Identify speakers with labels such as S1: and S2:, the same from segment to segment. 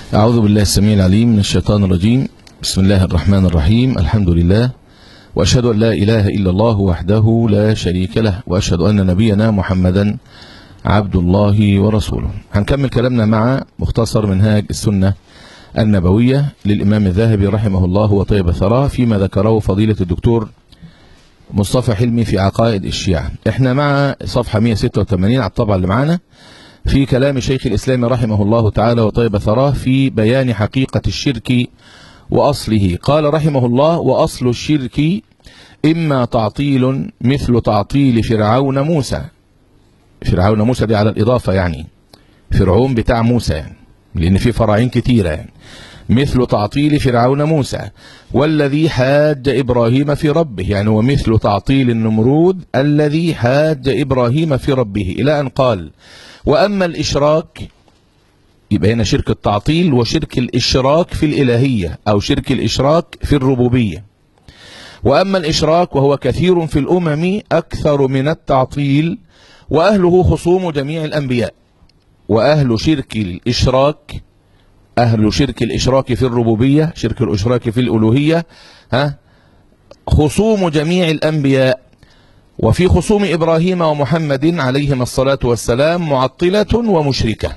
S1: أعوذ بالله السميع العليم من الشيطان الرجيم بسم الله الرحمن الرحيم الحمد لله وأشهد أن لا إله إلا الله وحده لا شريك له وأشهد أن نبينا محمدا عبد الله ورسوله هنكمل كلامنا مع مختصر منهاج السنة النبوية للإمام الذهبي رحمه الله وطيب ثراه فيما ذكره فضيلة الدكتور مصطفى حلمي في عقائد الشيعة احنا مع صفحة 186 على الطبعة اللي معانا في كلام شيخ الإسلام رحمه الله تعالى وطيب ثراه في بيان حقيقة الشرك وأصله قال رحمه الله وأصل الشرك إما تعطيل مثل تعطيل فرعون موسى فرعون موسى دي على الإضافة يعني فرعون بتاع موسى يعني لأن في فراعين كتيرة يعني مثل تعطيل فرعون موسى والذي حاج إبراهيم في ربه يعني ومثل تعطيل النمرود الذي حاج إبراهيم في ربه إلى أن قال وأما الإشراك يبقى هنا شرك التعطيل وشرك الإشراك في الإلهية أو شرك الإشراك في الربوبية وأما الإشراك وهو كثير في الأمم أكثر من التعطيل وأهله خصوم جميع الأنبياء وأهل شرك الإشراك أهل شرك الإشراك في الربوبية شرك الإشراك في الألوهية ها خصوم جميع الأنبياء وفي خصوم إبراهيم ومحمد عليهما الصلاة والسلام معطلة ومشركة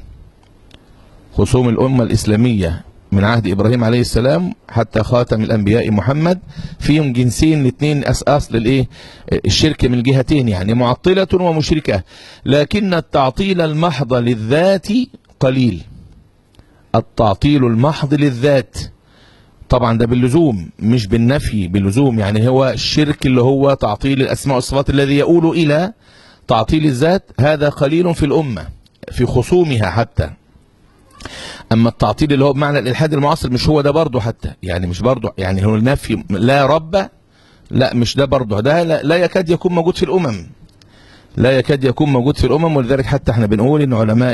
S1: خصوم الأمة الإسلامية من عهد إبراهيم عليه السلام حتى خاتم الأنبياء محمد فيهم جنسين الاثنين أصل الإيه الشرك من جهتين يعني معطلة ومشركة لكن التعطيل المحض للذات قليل التعطيل المحض للذات طبعا ده باللزوم مش بالنفي باللزوم يعني هو الشرك اللي هو تعطيل الأسماء والصفات الذي يؤول إلى تعطيل الذات هذا قليل في الأمة في خصومها حتى أما التعطيل اللي هو بمعنى الإلحاد المعاصر مش هو ده برضه حتى يعني مش برضه يعني هو النفي لا رب لا مش ده برضه ده لا, لا يكاد يكون موجود في الأمم لا يكاد يكون موجود في الأمم ولذلك حتى احنا بنقول ان علماء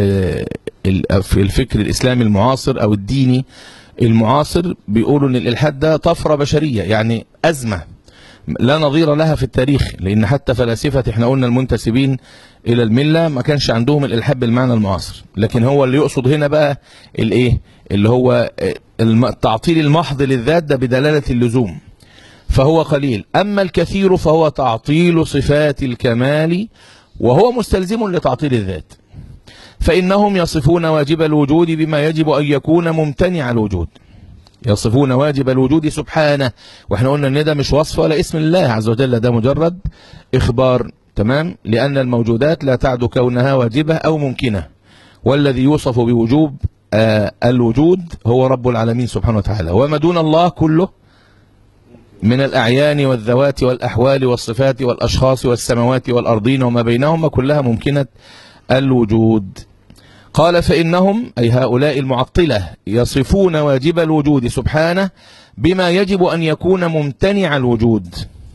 S1: في الفكر الإسلامي المعاصر أو الديني المعاصر بيقولوا ان الإلحاد ده طفرة بشرية يعني أزمة لا نظير لها في التاريخ لأن حتى فلاسفة احنا قلنا المنتسبين إلى الملة ما كانش عندهم الإلحاد بالمعنى المعاصر لكن هو اللي يقصد هنا بقى الإيه اللي هو التعطيل المحض للذات ده بدلالة اللزوم فهو قليل أما الكثير فهو تعطيل صفات الكمال وهو مستلزم لتعطيل الذات فإنهم يصفون واجب الوجود بما يجب أن يكون ممتنع الوجود يصفون واجب الوجود سبحانه واحنا قلنا ان ده مش وصف ولا اسم الله عز وجل ده مجرد اخبار تمام لان الموجودات لا تعد كونها واجبة او ممكنة والذي يوصف بوجوب آه الوجود هو رب العالمين سبحانه وتعالى وما دون الله كله من الأعيان والذوات والأحوال والصفات والأشخاص والسماوات والأرضين وما بينهما كلها ممكنة الوجود قال فإنهم أي هؤلاء المعطلة يصفون واجب الوجود سبحانه بما يجب أن يكون ممتنع الوجود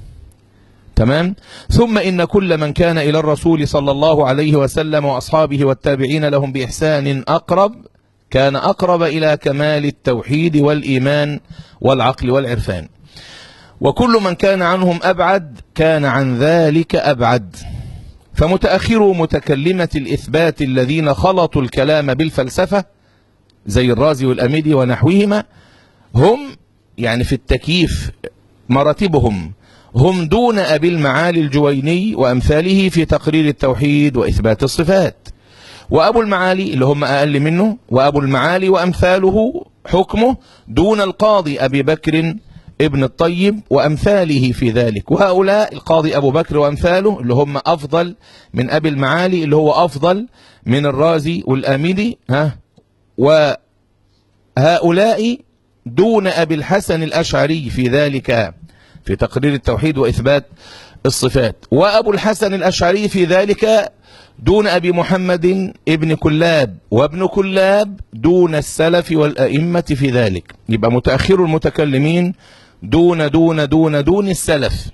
S1: تمام ثم إن كل من كان إلى الرسول صلى الله عليه وسلم وأصحابه والتابعين لهم بإحسان أقرب كان أقرب إلى كمال التوحيد والإيمان والعقل والعرفان وكل من كان عنهم أبعد كان عن ذلك أبعد فمتأخروا متكلمة الإثبات الذين خلطوا الكلام بالفلسفة زي الرازي والأميدي ونحوهما هم يعني في التكييف مراتبهم هم دون أبي المعالي الجويني وأمثاله في تقرير التوحيد وإثبات الصفات وأبو المعالي اللي هم أقل منه وأبو المعالي وأمثاله حكمه دون القاضي أبي بكر ابن الطيب وأمثاله في ذلك وهؤلاء القاضي أبو بكر وأمثاله اللي هم أفضل من أبي المعالي اللي هو أفضل من الرازي والآمدي ها وهؤلاء دون أبي الحسن الأشعري في ذلك في تقرير التوحيد وإثبات الصفات وأبو الحسن الأشعري في ذلك دون أبي محمد ابن كلاب وابن كلاب دون السلف والأئمة في ذلك يبقى متأخر المتكلمين دون دون دون دون السلف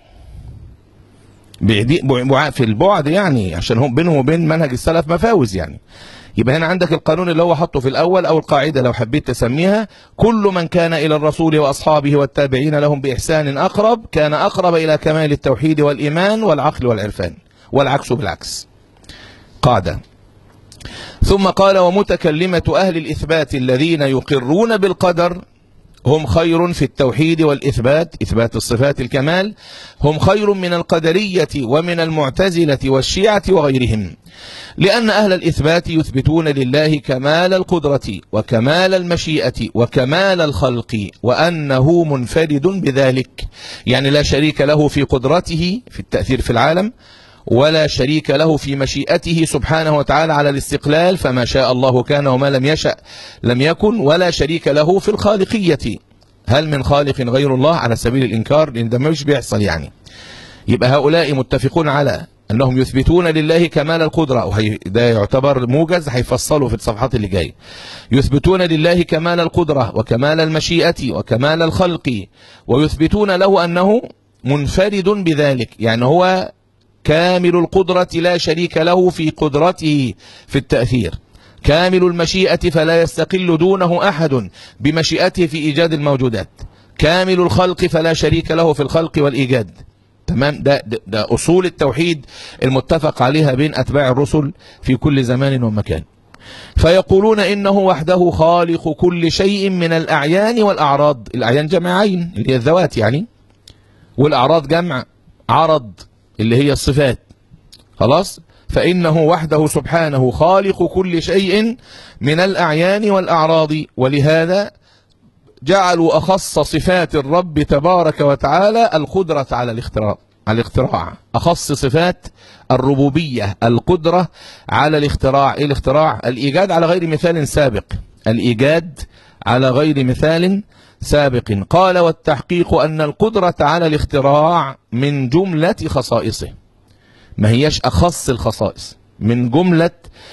S1: في البعد يعني عشان هم بينهم وبين منهج السلف مفاوز يعني يبقى هنا عندك القانون اللي هو حطه في الأول أو القاعدة لو حبيت تسميها كل من كان إلى الرسول وأصحابه والتابعين لهم بإحسان أقرب كان أقرب إلى كمال التوحيد والإيمان والعقل والعرفان والعكس بالعكس قاعدة ثم قال ومتكلمة أهل الإثبات الذين يقرون بالقدر هم خير في التوحيد والإثبات إثبات الصفات الكمال هم خير من القدرية ومن المعتزلة والشيعة وغيرهم لأن أهل الإثبات يثبتون لله كمال القدرة وكمال المشيئة وكمال الخلق وأنه منفرد بذلك يعني لا شريك له في قدرته في التأثير في العالم ولا شريك له في مشيئته سبحانه وتعالى على الاستقلال فما شاء الله كان وما لم يشأ لم يكن ولا شريك له في الخالقية هل من خالق غير الله على سبيل الإنكار لأن ده مش بيحصل يعني يبقى هؤلاء متفقون على أنهم يثبتون لله كمال القدرة وهي ده يعتبر موجز هيفصلوا في الصفحات اللي جاية يثبتون لله كمال القدرة وكمال المشيئة وكمال الخلق ويثبتون له أنه منفرد بذلك يعني هو كامل القدرة لا شريك له في قدرته في التأثير كامل المشيئة فلا يستقل دونه أحد بمشيئته في إيجاد الموجودات كامل الخلق فلا شريك له في الخلق والإيجاد تمام ده, ده, ده أصول التوحيد المتفق عليها بين أتباع الرسل في كل زمان ومكان فيقولون إنه وحده خالق كل شيء من الأعيان والأعراض الأعيان جمع عين اللي هي الذوات يعني والأعراض جمع عرض اللي هي الصفات خلاص فإنه وحده سبحانه خالق كل شيء من الأعيان والأعراض ولهذا جعلوا أخص صفات الرب تبارك وتعالى القدرة على الاختراع على الاختراع أخص صفات الربوبية القدرة على الاختراع إيه الاختراع الإيجاد على غير مثال سابق الإيجاد على غير مثال سابق قال والتحقيق أن القدرة على الاختراع من جملة خصائصه ما هيش أخص الخصائص من جملة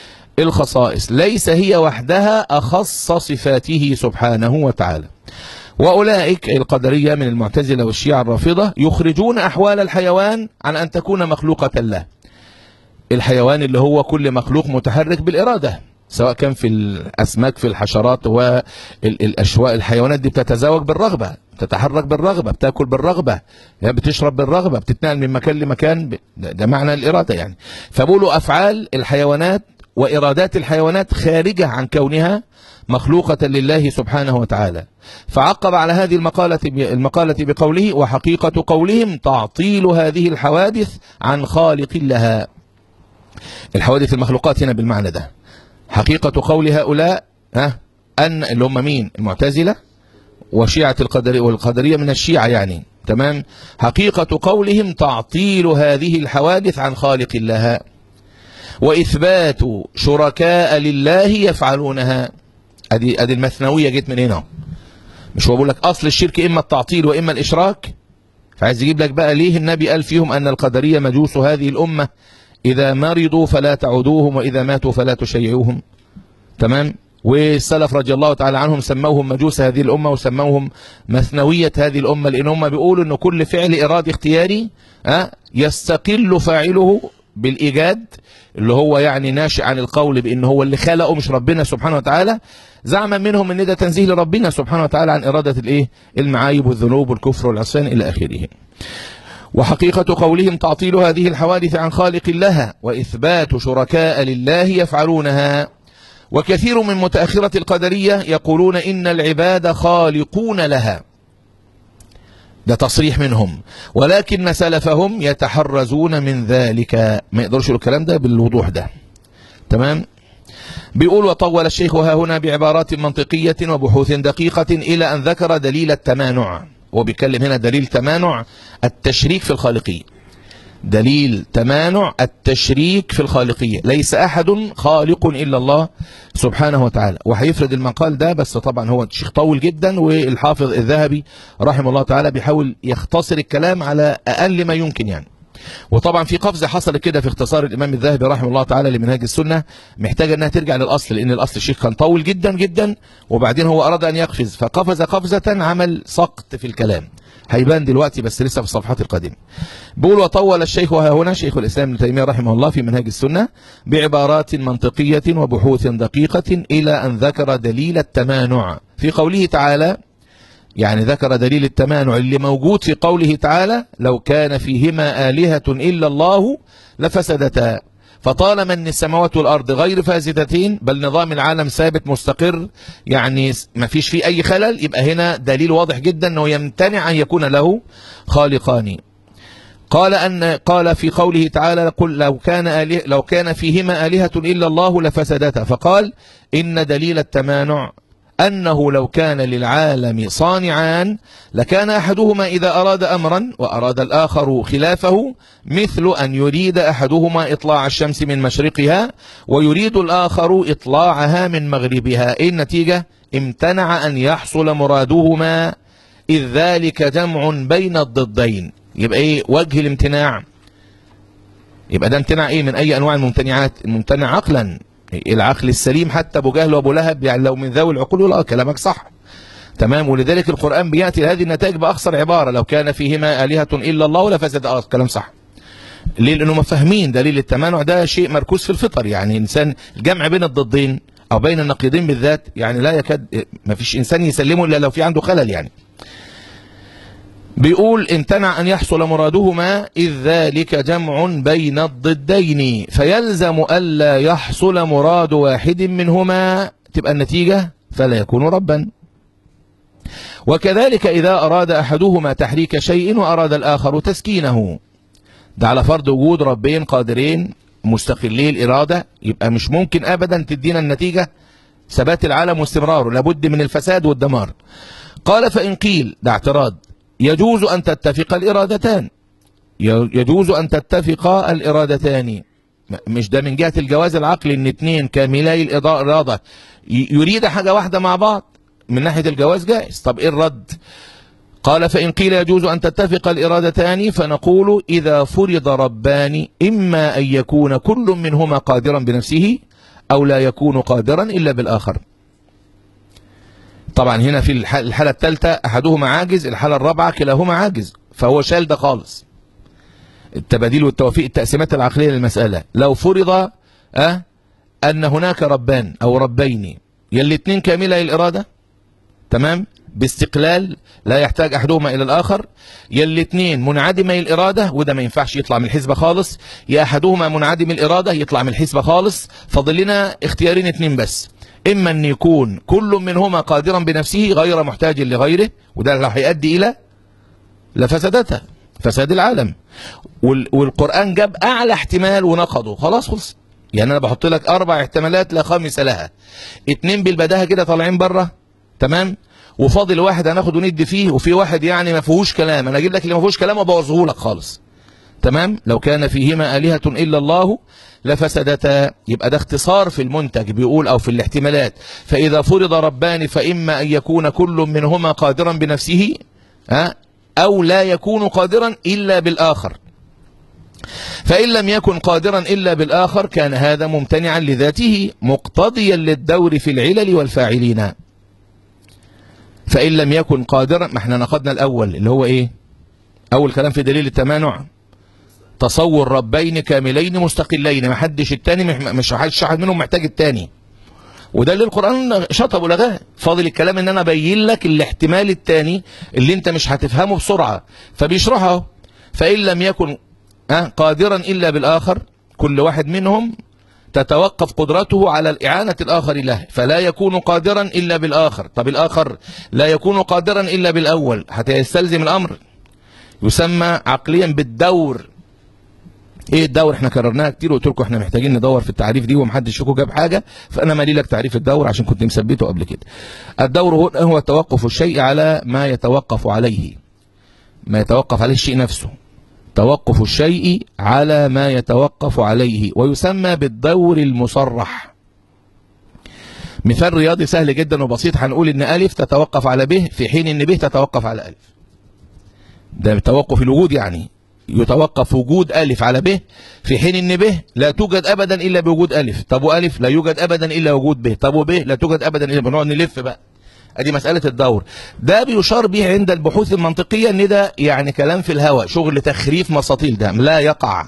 S1: الخصائص ليس هي وحدها أخص صفاته سبحانه وتعالى وأولئك القدرية من المعتزلة والشيعة الرافضة يخرجون أحوال الحيوان عن أن تكون مخلوقة له الحيوان اللي هو كل مخلوق متحرك بالإرادة سواء كان في الأسماك في الحشرات والأشواء الحيوانات دي بتتزاوج بالرغبة تتحرك بالرغبة بتاكل بالرغبة بتشرب بالرغبة بتتنقل من مكان لمكان ده, ده معنى الإرادة يعني فبقولوا أفعال الحيوانات وإرادات الحيوانات خارجة عن كونها مخلوقة لله سبحانه وتعالى فعقب على هذه المقالة المقالة بقوله وحقيقة قولهم تعطيل هذه الحوادث عن خالق لها الحوادث المخلوقات هنا بالمعنى ده حقيقة قول هؤلاء ها أن اللي هم مين المعتزلة وشيعة القدر والقدرية من الشيعة يعني تمام حقيقة قولهم تعطيل هذه الحوادث عن خالق لها وإثبات شركاء لله يفعلونها أدي, أدي المثنوية جيت من هنا مش هو بقول لك أصل الشرك إما التعطيل وإما الإشراك فعايز يجيب لك بقى ليه النبي قال فيهم أن القدرية مجوس هذه الأمة إذا مرضوا فلا تعودوهم وإذا ماتوا فلا تشيعوهم تمام والسلف رضي الله تعالى عنهم سموهم مجوس هذه الأمة وسموهم مثنوية هذه الأمة لأن هم بيقولوا أن كل فعل إرادي اختياري أه يستقل فاعله بالإيجاد اللي هو يعني ناشئ عن القول بأن هو اللي خلقه مش ربنا سبحانه وتعالى زعما منهم أن ده تنزيه لربنا سبحانه وتعالى عن إرادة الإيه المعايب والذنوب والكفر والعصيان إلى آخره وحقيقة قولهم تعطيل هذه الحوادث عن خالق لها وإثبات شركاء لله يفعلونها وكثير من متأخرة القدرية يقولون إن العباد خالقون لها ده تصريح منهم ولكن سلفهم يتحرزون من ذلك ما يقدرش يقولوا الكلام ده بالوضوح ده تمام بيقول وطول الشيخ ها هنا بعبارات منطقية وبحوث دقيقة إلى أن ذكر دليل التمانع هو بيتكلم هنا دليل تمانع التشريك في الخالقية دليل تمانع التشريك في الخالقية ليس أحد خالق إلا الله سبحانه وتعالى وهيفرد المقال ده بس طبعا هو الشيخ طول جدا والحافظ الذهبي رحمه الله تعالى بيحاول يختصر الكلام على أقل ما يمكن يعني وطبعا في قفزة حصلت كده في اختصار الإمام الذهبي رحمه الله تعالى لمنهاج السنة محتاجة أنها ترجع للأصل لأن الأصل الشيخ كان طول جدا جدا وبعدين هو أراد أن يقفز فقفز قفزة عمل سقط في الكلام هيبان دلوقتي بس لسه في الصفحات القادمة بيقول وطول الشيخ ها هنا شيخ الإسلام ابن تيمية رحمه الله في منهاج السنة بعبارات منطقية وبحوث دقيقة إلى أن ذكر دليل التمانع في قوله تعالى يعني ذكر دليل التمانع اللي موجود في قوله تعالى لو كان فيهما آلهة إلا الله لفسدتا فطالما ان السماوات والارض غير فاسدتين بل نظام العالم ثابت مستقر يعني ما فيش فيه اي خلل يبقى هنا دليل واضح جدا انه يمتنع ان يكون له خالقان قال ان قال في قوله تعالى قل لو كان آله لو كان فيهما آلهة الا الله لفسدتا فقال ان دليل التمانع أنه لو كان للعالم صانعان لكان أحدهما إذا أراد أمرا وأراد الآخر خلافه مثل أن يريد أحدهما إطلاع الشمس من مشرقها ويريد الآخر إطلاعها من مغربها إيه النتيجة امتنع أن يحصل مرادهما إذ ذلك جمع بين الضدين يبقى إيه وجه الامتناع يبقى ده امتناع إيه من أي أنواع الممتنعات الممتنع عقلا العقل السليم حتى ابو جهل وابو لهب يعني لو من ذوي العقول يقول اه كلامك صح تمام ولذلك القرآن بيأتي لهذه النتائج بأخصر عبارة لو كان فيهما آلهة إلا الله لفسد اه كلام صح ليه لأنه ما فاهمين دليل التمانع ده شيء مركوز في الفطر يعني إنسان الجمع بين الضدين أو بين النقيضين بالذات يعني لا يكاد ما فيش إنسان يسلمه إلا لو في عنده خلل يعني بيقول امتنع أن يحصل مرادهما إذ ذلك جمع بين الضدين فيلزم ألا يحصل مراد واحد منهما تبقى النتيجة فلا يكون ربا وكذلك إذا أراد أحدهما تحريك شيء وأراد الآخر تسكينه ده على فرض وجود ربين قادرين مستقلي الإرادة يبقى مش ممكن أبدا تدينا النتيجة ثبات العالم واستمراره لابد من الفساد والدمار قال فإن قيل ده اعتراض يجوز أن تتفق الإرادتان يجوز أن تتفق الإرادتان مش ده من جهة الجواز العقلي ان اتنين كاملاي الإرادة يريد حاجة واحدة مع بعض من ناحية الجواز جائز طب ايه الرد قال فإن قيل يجوز أن تتفق الإرادتان فنقول إذا فرض ربان إما أن يكون كل منهما قادرا بنفسه أو لا يكون قادرا إلا بالآخر طبعا هنا في الحالة الثالثة أحدهما عاجز الحالة الرابعة كلاهما عاجز فهو شال ده خالص التباديل والتوفيق التقسيمات العقلية للمسألة لو فرض أه أن هناك ربان أو ربين يا الاثنين كاملة الإرادة تمام باستقلال لا يحتاج أحدهما إلى الآخر يا الاثنين منعدمي الإرادة وده ما ينفعش يطلع من الحسبة خالص يا أحدهما منعدم الإرادة يطلع من الحسبة خالص فاضل لنا اختيارين اثنين بس إما أن يكون كل منهما قادرا بنفسه غير محتاج لغيره وده اللي هيؤدي إلى لفسدتها فساد العالم والقرآن جاب أعلى احتمال ونقضه خلاص خلص يعني أنا بحط لك أربع احتمالات لا خامس لها اتنين بالبداهة كده طالعين بره تمام وفاضل واحد هناخد وندي فيه وفي واحد يعني ما فيهوش كلام انا اجيب لك اللي ما فيهوش كلام وابوظه لك خالص تمام لو كان فيهما آلهة إلا الله لفسدتا يبقى ده اختصار في المنتج بيقول أو في الاحتمالات فإذا فرض ربان فإما أن يكون كل منهما قادرا بنفسه ها أو لا يكون قادرا إلا بالآخر فإن لم يكن قادرا إلا بالآخر كان هذا ممتنعا لذاته مقتضيا للدور في العلل والفاعلين فإن لم يكن قادرا ما احنا نقدنا الأول اللي هو إيه أول كلام في دليل التمانع تصور ربين كاملين مستقلين ما حدش التاني مش حدش واحد منهم محتاج التاني وده اللي القرآن شطب ولغاه فاضل الكلام ان انا ابين لك الاحتمال التاني اللي انت مش هتفهمه بسرعة فبيشرحه فإن لم يكن قادرا إلا بالآخر كل واحد منهم تتوقف قدرته على الإعانة الآخر له فلا يكون قادرا إلا بالآخر طب الآخر لا يكون قادرا إلا بالأول حتى يستلزم الأمر يسمى عقليا بالدور ايه الدور احنا كررناها كتير وقلت لكم احنا محتاجين ندور في التعريف دي ومحدش فيكم جاب حاجه فانا مالي لك تعريف الدور عشان كنت مثبته قبل كده الدور هو توقف الشيء على ما يتوقف عليه ما يتوقف عليه الشيء نفسه توقف الشيء على ما يتوقف عليه ويسمى بالدور المصرح مثال رياضي سهل جدا وبسيط هنقول ان ألف تتوقف على ب في حين ان ب تتوقف على ألف ده توقف الوجود يعني يتوقف وجود ألف على ب في حين ان ب لا توجد أبدا إلا بوجود ألف طب وألف لا يوجد أبدا إلا وجود ب طب وب لا توجد أبدا إلا بنقعد نلف بقى ادي مسألة الدور ده بيشار به عند البحوث المنطقية ان ده يعني كلام في الهواء شغل تخريف مساطيل ده لا يقع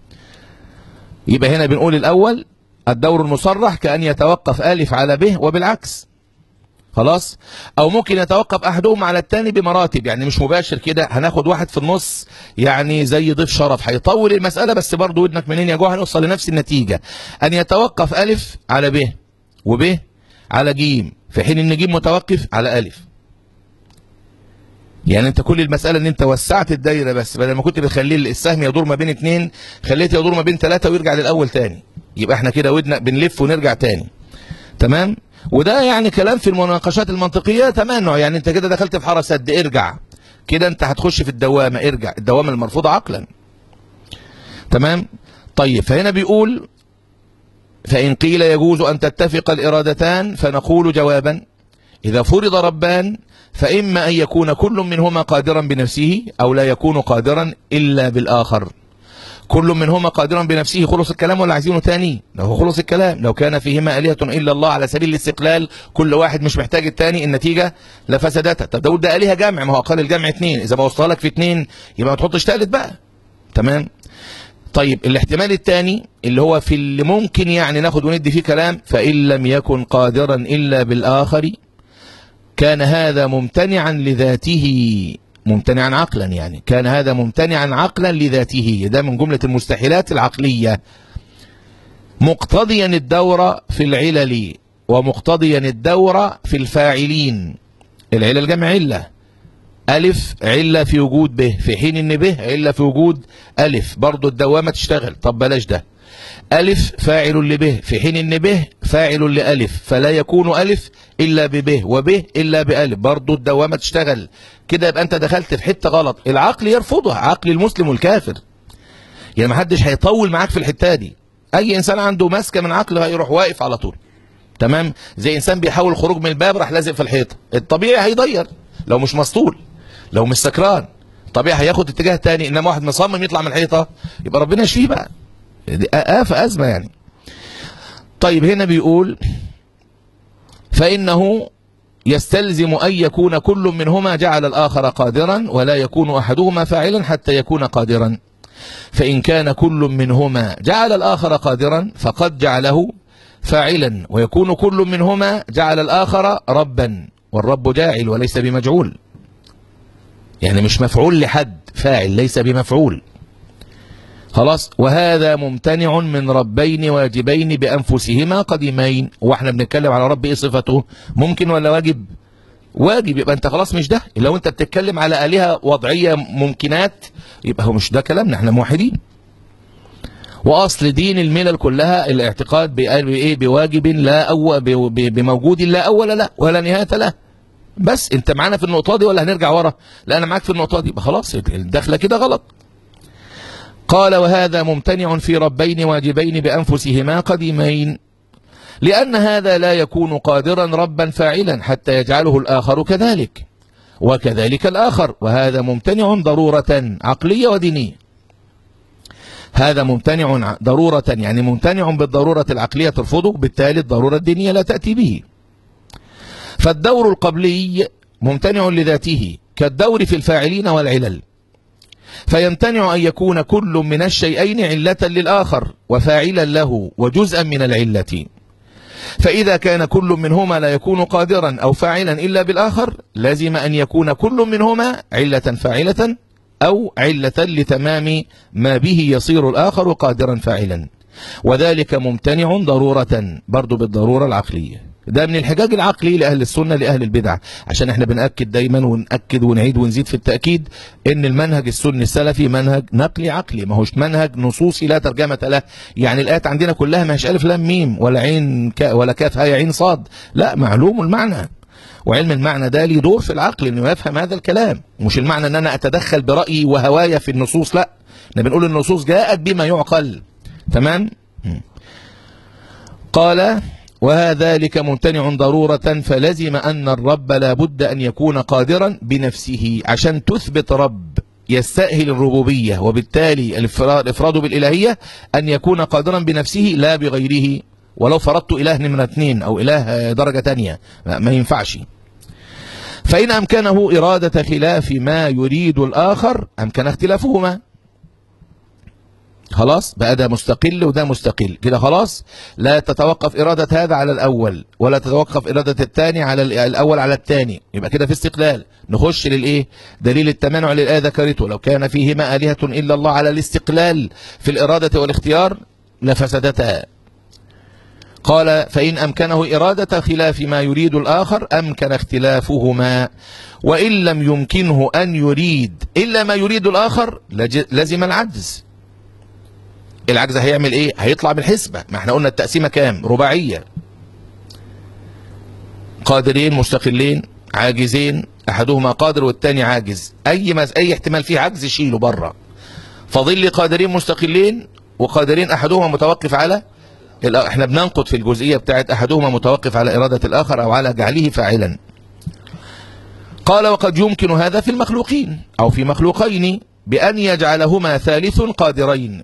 S1: يبقى هنا بنقول الأول الدور المصرح كأن يتوقف ألف على ب وبالعكس خلاص او ممكن يتوقف احدهم على الثاني بمراتب يعني مش مباشر كده هناخد واحد في النص يعني زي ضيف شرف هيطول المسألة بس برضه ودنك منين يا جوه هنوصل لنفس النتيجة ان يتوقف الف على ب وب على ج في حين ان ج متوقف على الف يعني انت كل المسألة ان انت وسعت الدايرة بس بدل ما كنت بتخلي السهم يدور ما بين اتنين خليته يدور ما بين ثلاثة ويرجع للأول تاني يبقى احنا كده ودنا بنلف ونرجع تاني تمام وده يعني كلام في المناقشات المنطقية تمنع يعني انت كده دخلت في حارة سد ارجع كده انت هتخش في الدوامة ارجع الدوامة المرفوضة عقلا تمام طيب فهنا بيقول فإن قيل يجوز أن تتفق الإرادتان فنقول جوابا إذا فرض ربان فإما أن يكون كل منهما قادرا بنفسه أو لا يكون قادرا إلا بالآخر كل منهما قادرا بنفسه خلص الكلام ولا عايزينه تاني لو خلص الكلام لو كان فيهما آلهة إلا الله على سبيل الاستقلال كل واحد مش محتاج التاني النتيجة لفسدتها طب داود ده آلهة جمع ما هو أقل الجمع اتنين إذا بوصلها لك في اتنين يبقى ما تحطش تالت بقى تمام طيب الاحتمال الثاني اللي هو في اللي ممكن يعني ناخد وندي فيه كلام فإن لم يكن قادرا إلا بالآخر كان هذا ممتنعا لذاته ممتنعا عقلا يعني كان هذا ممتنعا عقلا لذاته ده من جملة المستحيلات العقلية مقتضيا الدورة في العلل ومقتضيا الدورة في الفاعلين العلل جمع علة ألف علة في وجود به في حين إن به علة في وجود ألف برضو الدوامة تشتغل طب بلاش ده ألف فاعل لبه في حين إن به فاعل لألف فلا يكون ألف إلا ببه وبه إلا بألف برضو الدوامة تشتغل كده يبقى أنت دخلت في حتة غلط العقل يرفضها عقل المسلم والكافر يعني ما حدش هيطول معاك في الحتة دي أي إنسان عنده ماسكة من عقله هيروح واقف على طول تمام زي إنسان بيحاول الخروج من الباب راح لازق في الحيطة الطبيعي هيضير لو مش مسطول لو مش سكران طبيعي هياخد اتجاه تاني انما واحد مصمم يطلع من الحيطه يبقى ربنا يشفيه بقى دي آفة أزمة يعني طيب هنا بيقول فإنه يستلزم أن يكون كل منهما جعل الآخر قادرا ولا يكون أحدهما فاعلا حتى يكون قادرا فإن كان كل منهما جعل الآخر قادرا فقد جعله فاعلا ويكون كل منهما جعل الآخر ربا والرب جاعل وليس بمجعول يعني مش مفعول لحد فاعل ليس بمفعول خلاص وهذا ممتنع من ربين واجبين بأنفسهما قديمين واحنا بنتكلم على رب ايه صفته ممكن ولا واجب واجب يبقى انت خلاص مش ده لو انت بتتكلم على آلهة وضعية ممكنات يبقى هو مش ده كلامنا احنا موحدين واصل دين الملل كلها الاعتقاد بايه بواجب لا أو بموجود لا اول له ولا نهايه له بس انت معانا في النقطه دي ولا هنرجع ورا لا انا معاك في النقطه دي يبقى خلاص الدخله كده غلط قال وهذا ممتنع في ربين واجبين بأنفسهما قديمين لأن هذا لا يكون قادرا ربا فاعلا حتى يجعله الآخر كذلك وكذلك الآخر وهذا ممتنع ضرورة عقلية ودينية هذا ممتنع ضرورة يعني ممتنع بالضرورة العقلية ترفضه بالتالي الضرورة الدينية لا تأتي به فالدور القبلي ممتنع لذاته كالدور في الفاعلين والعلل فيمتنع أن يكون كل من الشيئين علة للآخر وفاعلا له وجزءا من العلة فإذا كان كل منهما لا يكون قادرا أو فاعلا إلا بالآخر لازم أن يكون كل منهما علة فاعلة أو علة لتمام ما به يصير الآخر قادرا فاعلا وذلك ممتنع ضرورة برضو بالضرورة العقلية ده من الحجاج العقلي لأهل السنة لأهل البدع عشان احنا بنأكد دايما ونأكد ونعيد ونزيد في التأكيد ان المنهج السني السلفي منهج نقلي عقلي ما هوش منهج نصوصي لا ترجمة له يعني الآيات عندنا كلها ما هيش ألف لام ميم ولا عين كا ولا كاف هاي عين صاد لا معلوم المعنى وعلم المعنى ده ليه دور في العقل انه يفهم هذا الكلام مش المعنى ان انا اتدخل برأيي وهوايا في النصوص لا احنا بنقول النصوص جاءت بما يعقل تمام قال وذلك ممتنع ضرورة فلزم أن الرب لا بد أن يكون قادرا بنفسه عشان تثبت رب يستأهل الربوبية وبالتالي الإفراد بالإلهية أن يكون قادرا بنفسه لا بغيره ولو فرضت إله نمرة اثنين أو إله درجة تانية ما ينفعش فإن أمكنه إرادة خلاف ما يريد الآخر أمكن اختلافهما خلاص بقى ده مستقل وده مستقل كده خلاص لا تتوقف إرادة هذا على الأول ولا تتوقف إرادة الثاني على ال- الأول على الثاني يبقى كده في استقلال نخش للإيه دليل التمانع للآية ذكرته لو كان فيهما آلهة إلا الله على الاستقلال في الإرادة والاختيار لفسدتا قال فإن أمكنه إرادة خلاف ما يريد الآخر أمكن اختلافهما وإن لم يمكنه أن يريد إلا ما يريد الآخر لج- لزم العجز العجز هيعمل ايه هيطلع بالحسبة ما احنا قلنا التقسيمة كام رباعية قادرين مستقلين عاجزين احدهما قادر والتاني عاجز اي مس... اي احتمال فيه عجز شيله بره فاضل لي قادرين مستقلين وقادرين احدهما متوقف على الأ- احنا بننقد في الجزئية بتاعت احدهما متوقف على ارادة الاخر او على جعله فاعلا قال وقد يمكن هذا في المخلوقين او في مخلوقين بان يجعلهما ثالث قادرين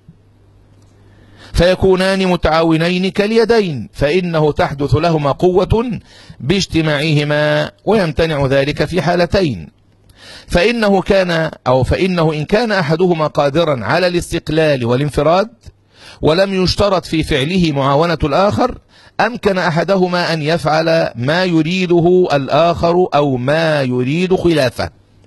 S1: فيكونان متعاونين كاليدين فإنه تحدث لهما قوة باجتماعهما ويمتنع ذلك في حالتين فإنه كان أو فإنه إن كان أحدهما قادرا على الاستقلال والانفراد ولم يشترط في فعله معاونة الآخر أمكن أحدهما أن يفعل ما يريده الآخر أو ما يريد خلافه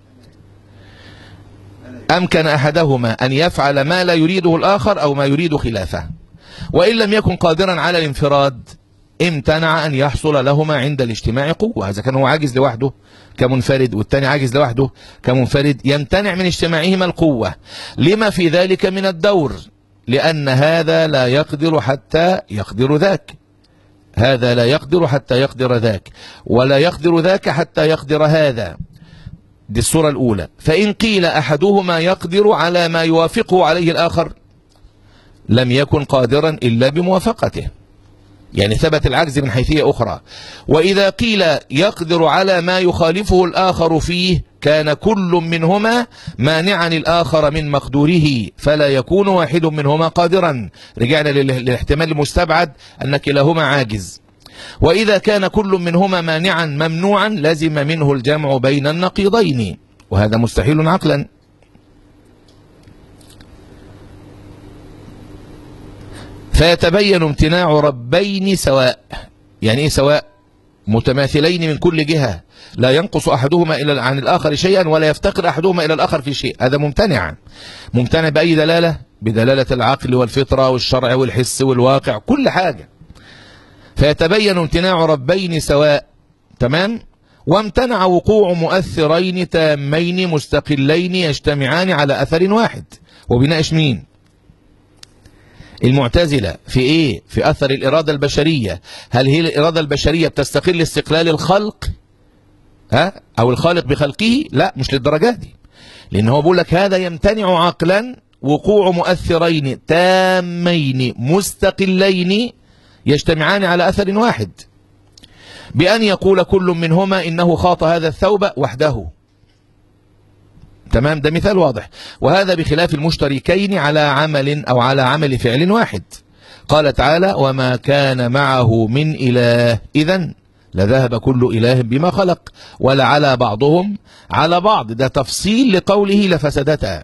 S1: أمكن أحدهما أن يفعل ما لا يريده الآخر أو ما يريد خلافه وإن لم يكن قادرا على الانفراد امتنع أن يحصل لهما عند الاجتماع قوة إذا كان هو عاجز لوحده كمنفرد والتاني عاجز لوحده كمنفرد يمتنع من اجتماعهما القوة لما في ذلك من الدور لأن هذا لا يقدر حتى يقدر ذاك هذا لا يقدر حتى يقدر ذاك ولا يقدر ذاك حتى يقدر هذا دي الصورة الأولى فإن قيل أحدهما يقدر على ما يوافقه عليه الآخر لم يكن قادرا إلا بموافقته يعني ثبت العجز من حيثية أخرى وإذا قيل يقدر على ما يخالفه الآخر فيه كان كل منهما مانعا الآخر من مقدوره فلا يكون واحد منهما قادرا رجعنا لل- للاحتمال المستبعد أن كلاهما عاجز وإذا كان كل منهما مانعا ممنوعا لزم منه الجمع بين النقيضين وهذا مستحيل عقلا فيتبين امتناع ربين سواء يعني ايه سواء متماثلين من كل جهة لا ينقص أحدهما إلى عن الآخر شيئا ولا يفتقر أحدهما إلى الآخر في شيء هذا ممتنع ممتنع بأي دلالة بدلالة العقل والفطرة والشرع والحس والواقع كل حاجة فيتبين امتناع ربين سواء تمام وامتنع وقوع مؤثرين تامين مستقلين يجتمعان على أثر واحد وبناقش مين المعتزلة في ايه في اثر الارادة البشرية هل هي الارادة البشرية بتستقل استقلال الخلق ها او الخالق بخلقه لا مش للدرجة دي لان هو بيقول لك هذا يمتنع عقلا وقوع مؤثرين تامين مستقلين يجتمعان على اثر واحد بأن يقول كل منهما إنه خاط هذا الثوب وحده تمام ده مثال واضح وهذا بخلاف المشتركين على عمل أو على عمل فعل واحد قال تعالى وما كان معه من إله إذا لذهب كل إله بما خلق ولعلى بعضهم على بعض ده تفصيل لقوله لفسدتا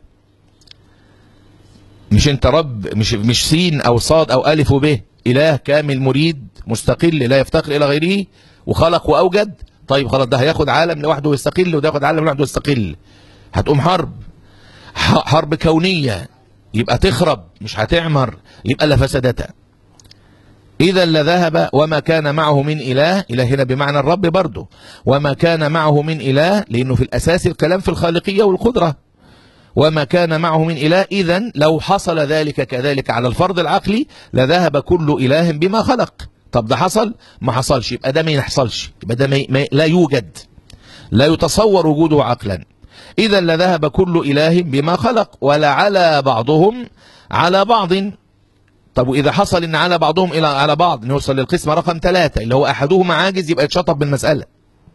S1: مش انت رب مش مش سين او صاد او الف وب اله كامل مريد مستقل لا يفتقر الى غيره وخلق واوجد طيب خلاص ده هياخد عالم لوحده ويستقل وده ياخد عالم لوحده ويستقل هتقوم حرب ح- حرب كونية يبقى تخرب مش هتعمر يبقى لفسدتا إذا لذهب وما كان معه من إله إله هنا بمعنى الرب برضه وما كان معه من إله لأنه في الأساس الكلام في الخالقية والقدرة وما كان معه من إله إذا لو حصل ذلك كذلك على الفرض العقلي لذهب كل إله بما خلق طب ده حصل ما حصلش يبقى ده ما يحصلش يبقى ده ما ما لا يوجد لا يتصور وجوده عقلا إذا لذهب كل إله بما خلق ولعلى بعضهم على بعض طب وإذا حصل إن على بعضهم إلى على بعض نوصل للقسمة رقم ثلاثة اللي هو أحدهما عاجز يبقى يتشطب بالمسألة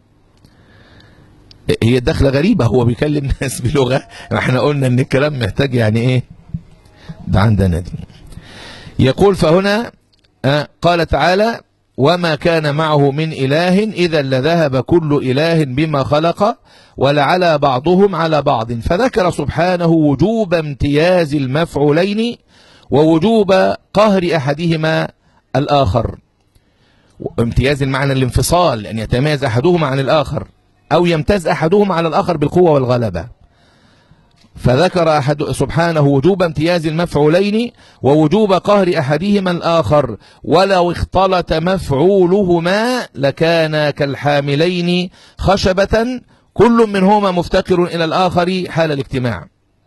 S1: هي الدخلة غريبة هو بيكلم ناس بلغة احنا قلنا ان الكلام محتاج يعني ايه ده عندنا دي يقول فهنا آه، قال تعالى وما كان معه من إله إذا لذهب كل إله بما خلق ولعلى بعضهم على بعض فذكر سبحانه وجوب امتياز المفعولين ووجوب قهر أحدهما الآخر امتياز المعنى الانفصال أن يتميز أحدهما عن الآخر أو يمتاز أحدهما على الآخر بالقوة والغلبة فذكر أحد سبحانه وجوب امتياز المفعولين ووجوب قهر أحدهما الآخر ولو اختلط مفعولهما لكان كالحاملين خشبة كل منهما مفتقر إلى الآخر حال الاجتماع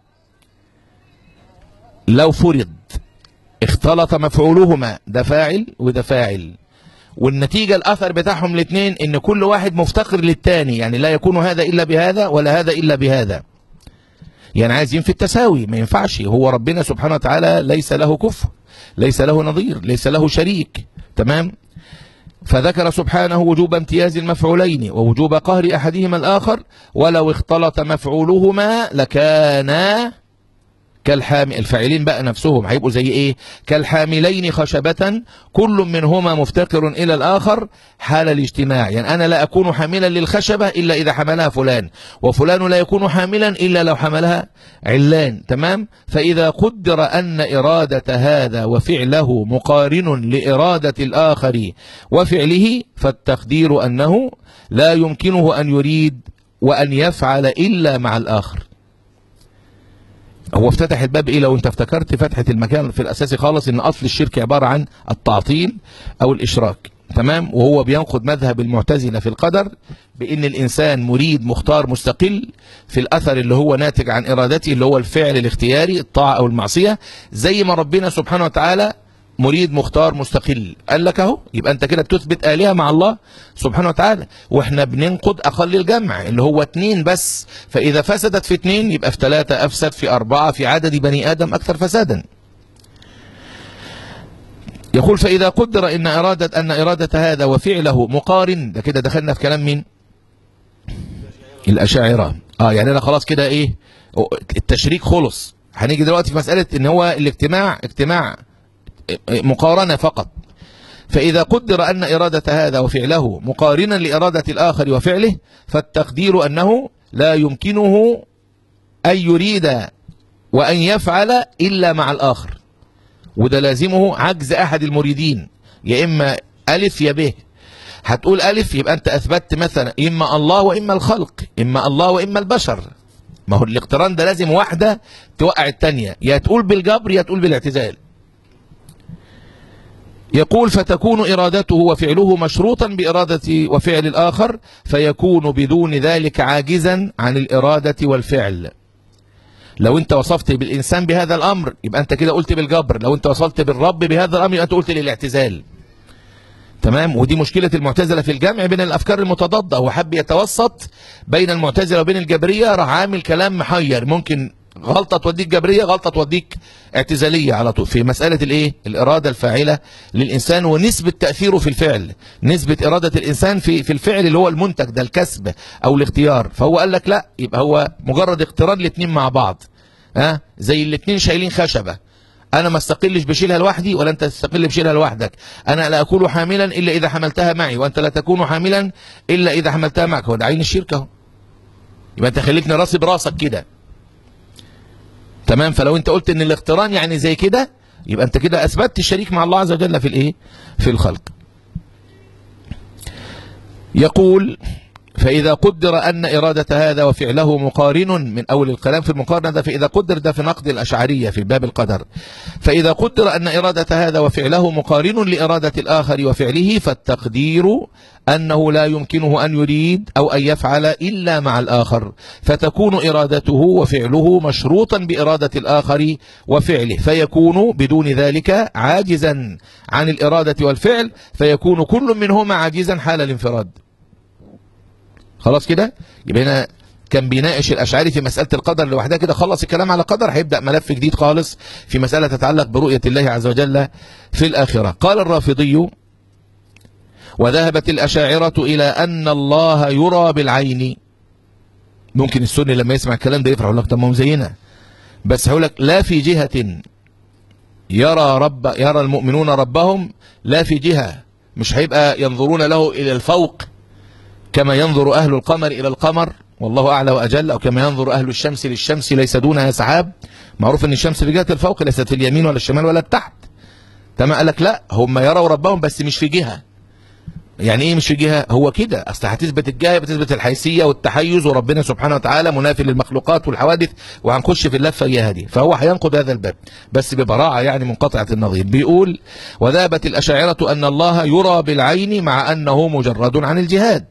S1: لو فرض اختلط مفعولهما ده فاعل وده فاعل والنتيجة الأثر بتاعهم الاثنين إن كل واحد مفتقر للتاني يعني لا يكون هذا إلا بهذا ولا هذا إلا بهذا يعني عايزين في التساوي ما ينفعش هو ربنا سبحانه وتعالى ليس له كفر ليس له نظير ليس له شريك تمام فذكر سبحانه وجوب امتياز المفعولين ووجوب قهر أحدهما الآخر ولو اختلط مفعولهما لكانا كالحامل الفاعلين بقى نفسهم هيبقوا زي ايه كالحاملين خشبة كل منهما مفتقر الى الاخر حال الاجتماع يعني انا لا اكون حاملا للخشبة الا اذا حملها فلان وفلان لا يكون حاملا الا لو حملها علان تمام فاذا قدر ان ارادة هذا وفعله مقارن لارادة الاخر وفعله فالتقدير انه لا يمكنه ان يريد وان يفعل الا مع الاخر هو افتتح الباب ايه لو انت افتكرت فتحة المكان في الاساسي خالص ان اصل الشرك عبارة عن التعطيل او الاشراك تمام وهو بينقض مذهب المعتزلة في القدر بان الانسان مريد مختار مستقل في الاثر اللي هو ناتج عن ارادته اللي هو الفعل الاختياري الطاعة او المعصية زي ما ربنا سبحانه وتعالى مريد مختار مستقل قال لك اهو يبقى انت كده بتثبت آلهة مع الله سبحانه وتعالى واحنا بننقض اقل الجمع اللي هو اتنين بس فاذا فسدت في اتنين يبقى في ثلاثة افسد في اربعة في عدد بني ادم اكثر فسادا يقول فاذا قدر ان ارادة ان ارادة هذا وفعله مقارن ده كده دخلنا في كلام مين الاشاعرة اه يعني انا خلاص كده ايه التشريك خلص هنيجي دلوقتي في مسألة ان هو الاجتماع اجتماع مقارنة فقط فإذا قدر أن إرادة هذا وفعله مقارنا لإرادة الآخر وفعله فالتقدير أنه لا يمكنه أن يريد وأن يفعل إلا مع الآخر وده لازمه عجز أحد المريدين يا إما ألف يا به هتقول ألف يبقى أنت أثبتت مثلا إما الله وإما الخلق إما الله وإما البشر ما هو الاقتران ده لازم واحدة توقع التانية يا تقول بالجبر يا تقول بالاعتزال يقول فتكون إرادته وفعله مشروطا بإرادة وفعل الآخر فيكون بدون ذلك عاجزا عن الإرادة والفعل لو انت وصفت بالإنسان بهذا الأمر يبقى انت كده قلت بالجبر لو انت وصلت بالرب بهذا الأمر يبقى انت قلت للاعتزال تمام ودي مشكلة المعتزلة في الجمع بين الأفكار المتضادة هو حب يتوسط بين المعتزلة وبين الجبرية راح عامل كلام محير ممكن غلطة توديك جبرية غلطة توديك اعتزالية على طول في مسألة الايه الإرادة الفاعلة للإنسان ونسبة تأثيره في الفعل نسبة إرادة الإنسان في في الفعل اللي هو المنتج ده الكسب أو الاختيار فهو قال لك لا يبقى هو مجرد اقتران الاثنين مع بعض ها أه؟ زي الاثنين شايلين خشبة انا ما استقلش بشيلها لوحدي ولا انت تستقل بشيلها لوحدك انا لا اكون حاملا الا اذا حملتها معي وانت لا تكون حاملا الا اذا حملتها معك هو ده عين الشرك اهو يبقى انت خليتني راسي براسك كده تمام فلو انت قلت ان الاقتران يعني زي كده يبقى انت كده اثبتت الشريك مع الله عز وجل في الايه في الخلق يقول فإذا قدر أن إرادة هذا وفعله مقارن من أول الكلام في المقارنة ده فإذا قدر ده في نقد الأشعرية في باب القدر فإذا قدر أن إرادة هذا وفعله مقارن لإرادة الآخر وفعله فالتقدير أنه لا يمكنه أن يريد أو أن يفعل إلا مع الآخر فتكون إرادته وفعله مشروطا بإرادة الآخر وفعله فيكون بدون ذلك عاجزا عن الإرادة والفعل فيكون كل منهما عاجزا حال الانفراد خلاص كده يبقى هنا كان بيناقش الأشعري في مسألة القدر لوحدها كده خلص الكلام على القدر هيبدأ ملف جديد خالص في مسألة تتعلق برؤية الله عز وجل في الآخرة قال الرافضي وذهبت الأشاعرة إلى أن الله يرى بالعين ممكن السني لما يسمع الكلام ده يفرح يقول لك طب ما هم زينا بس هقول لك لا في جهة يرى رب يرى المؤمنون ربهم لا في جهة مش هيبقى ينظرون له إلى الفوق كما ينظر أهل القمر إلى القمر والله أعلى وأجل أو كما ينظر أهل الشمس للشمس ليس دونها سحاب معروف أن الشمس في جهة الفوق ليست في اليمين ولا الشمال ولا التحت تمام قال لك لا هم يروا ربهم بس مش في جهة يعني ايه مش في جهه هو كده اصل هتثبت الجهه بتثبت الحيثيه والتحيز وربنا سبحانه وتعالى منافي للمخلوقات والحوادث وهنخش في اللفه الجهه دي فهو هينقض هذا الباب بس ببراعه يعني منقطعه النظير بيقول وذابت الاشاعره ان الله يرى بالعين مع انه مجرد عن الجهاد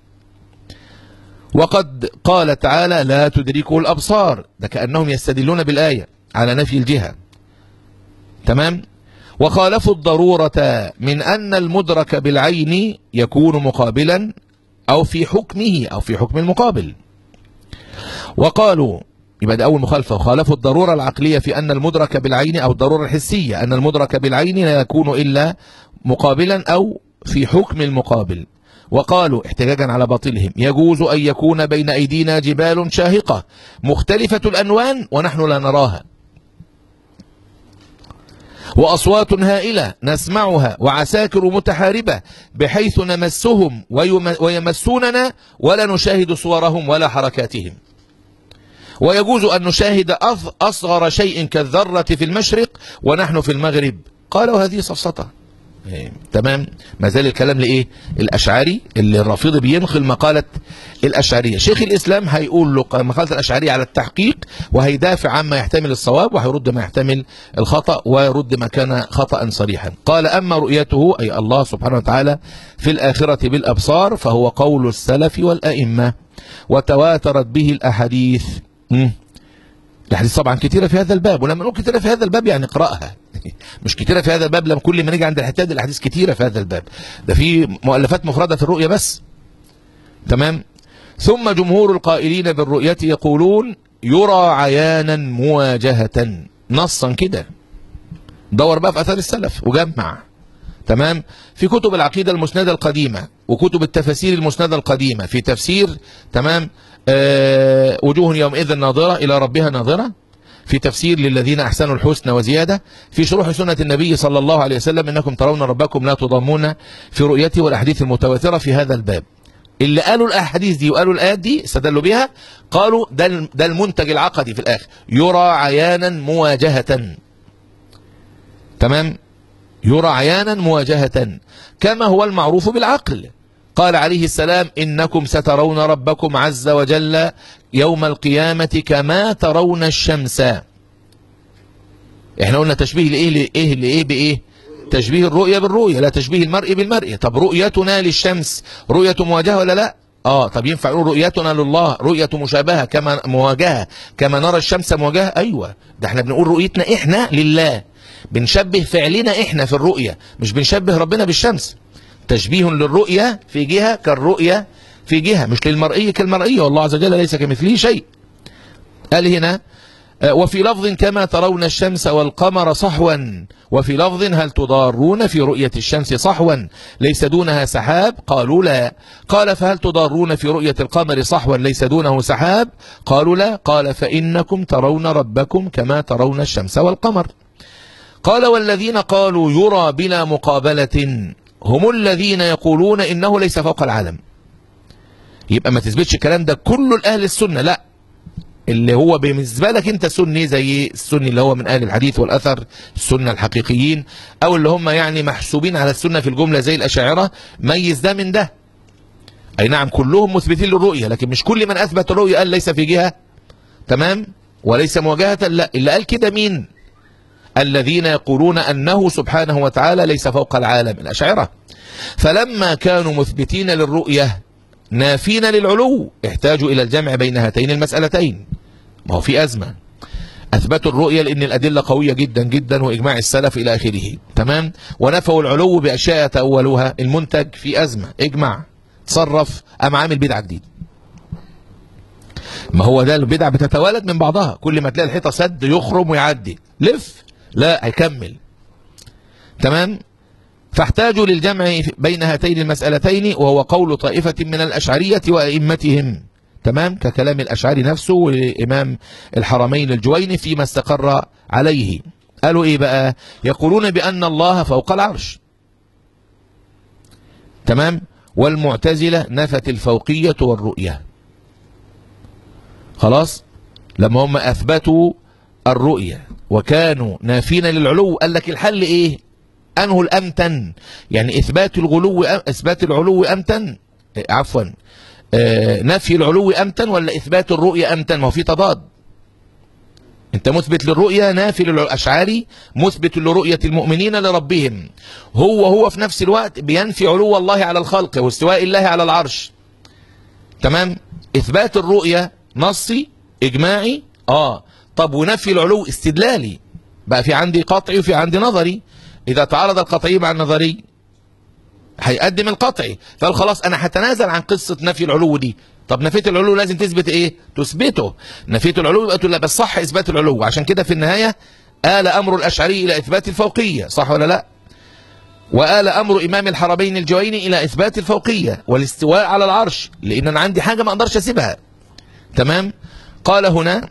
S1: وقد قال تعالى لا تدركه الابصار ده كانهم يستدلون بالايه على نفي الجهه تمام وخالفوا الضرورة من أن المدرك بالعين يكون مقابلا أو في حكمه أو في حكم المقابل وقالوا يبقى ده أول مخالفة وخالفوا الضرورة العقلية في أن المدرك بالعين أو الضرورة الحسية أن المدرك بالعين لا يكون إلا مقابلا أو في حكم المقابل وقالوا احتجاجا على باطلهم يجوز أن يكون بين أيدينا جبال شاهقة مختلفة الأنوان ونحن لا نراها وأصوات هائلة نسمعها وعساكر متحاربة بحيث نمسهم ويمسوننا ولا نشاهد صورهم ولا حركاتهم ويجوز أن نشاهد أصغر شيء كالذرة في المشرق ونحن في المغرب قالوا هذه سفسطة إيه. تمام ما زال الكلام لايه الاشعري اللي الرافضي بينقل مقاله الاشعريه شيخ الاسلام هيقول له مقاله الاشعريه على التحقيق وهيدافع عما يحتمل الصواب وهيرد ما يحتمل الخطا ويرد ما كان خطا صريحا قال اما رؤيته اي الله سبحانه وتعالى في الاخره بالابصار فهو قول السلف والائمه وتواترت به الاحاديث م? الأحاديث طبعا كثيرة في هذا الباب ولما نقول كثيرة في هذا الباب يعني اقرأها مش كثيرة في هذا الباب لما كل ما نيجي عند الحتات الأحاديث كثيرة في هذا الباب ده في مؤلفات مفردة في الرؤية بس تمام ثم جمهور القائلين بالرؤية يقولون يرى عيانا مواجهة نصا كده دور بقى في أثار السلف وجمع تمام في كتب العقيدة المسندة القديمة وكتب التفاسير المسندة القديمة في تفسير تمام آه وجوه يومئذ ناظرة إلى ربها ناظرة في تفسير للذين أحسنوا الحسنى وزيادة في شروح سنة النبي صلى الله عليه وسلم إنكم ترون ربكم لا تضامون في رؤيته والأحاديث المتواترة في هذا الباب اللي قالوا الأحاديث دي وقالوا الآيات دي استدلوا بها قالوا ده ده المنتج العقدي في الآخر يرى عيانا مواجهة تمام يرى عيانا مواجهة كما هو المعروف بالعقل قال عليه السلام إنكم سترون ربكم عز وجل يوم القيامة كما ترون الشمس احنا قلنا تشبيه لإيه لإيه لإيه بإيه تشبيه الرؤية بالرؤية لا تشبيه المرء بالمرء طب رؤيتنا للشمس رؤية مواجهة ولا لا اه طب ينفع نقول رؤيتنا لله رؤية مشابهة كما مواجهة كما نرى الشمس مواجهة ايوه ده احنا بنقول رؤيتنا احنا لله بنشبه فعلنا احنا في الرؤية مش بنشبه ربنا بالشمس تشبيه للرؤية في جهة كالرؤية في جهة مش للمرئي كالمرئية والله عز وجل ليس كمثله شيء قال هنا وفي لفظ كما ترون الشمس والقمر صحوا وفي لفظ هل تضارون في رؤية الشمس صحوا ليس دونها سحاب قالوا لا قال فهل تضارون في رؤية القمر صحوا ليس دونه سحاب قالوا لا قال فإنكم ترون ربكم كما ترون الشمس والقمر قال والذين قالوا يرى بلا مقابلة هم الذين يقولون إنه ليس فوق العالم يبقى ما تثبتش الكلام ده كله لأهل السنة لا اللي هو بالنسبة لك انت سني زي السني اللي هو من اهل الحديث والاثر السنة الحقيقيين او اللي هم يعني محسوبين على السنة في الجملة زي الاشاعرة ميز ده من ده اي نعم كلهم مثبتين للرؤية لكن مش كل من اثبت الرؤية قال ليس في جهة تمام وليس مواجهة لا اللي قال كده مين الذين يقولون انه سبحانه وتعالى ليس فوق العالم الاشاعرة فلما كانوا مثبتين للرؤية نافين للعلو احتاجوا إلى الجمع بين هاتين المسألتين ما هو في أزمة أثبتوا الرؤية لأن الأدلة قوية جدا جدا وإجماع السلف إلى آخره تمام ونفوا العلو بأشياء يتأولوها المنتج في أزمة اجمع تصرف أم عامل بدعة جديد ما هو ده البدع بتتوالد من بعضها كل ما تلاقي الحيطة سد يخرم ويعدي لف لا هيكمل تمام فاحتاجوا للجمع بين هاتين المسألتين وهو قول طائفة من الأشعرية وأئمتهم تمام ككلام الأشعري نفسه وإمام الحرمين الجويني فيما استقر عليه قالوا إيه بقى يقولون بأن الله فوق العرش تمام والمعتزلة نفت الفوقية والرؤية خلاص لما هم أثبتوا الرؤية وكانوا نافين للعلو قال لك الحل إيه أنه الأمتن يعني إثبات الغلو إثبات العلو أمتن عفوا آه نفي العلو أمتن ولا إثبات الرؤية أمتن ما هو في تضاد انت مثبت للرؤية نافي للأشعاري مثبت لرؤية المؤمنين لربهم هو هو في نفس الوقت بينفي علو الله على الخلق واستواء الله على العرش تمام إثبات الرؤية نصي إجماعي آه طب ونفي العلو استدلالي بقى في عندي قطعي وفي عندي نظري إذا تعارض القطعي مع النظري هيقدم القطعي فقال خلاص أنا هتنازل عن قصة نفي العلو دي طب نفيت العلو لازم تثبت ايه تثبته نفيت العلو يبقى تقول لا بس صح اثبات العلو عشان كده في النهايه آل امر الاشعري الى اثبات الفوقيه صح ولا لا وآل امر امام الحرمين الجويني الى اثبات الفوقيه والاستواء على العرش لان انا عندي حاجه ما اقدرش اسيبها تمام قال هنا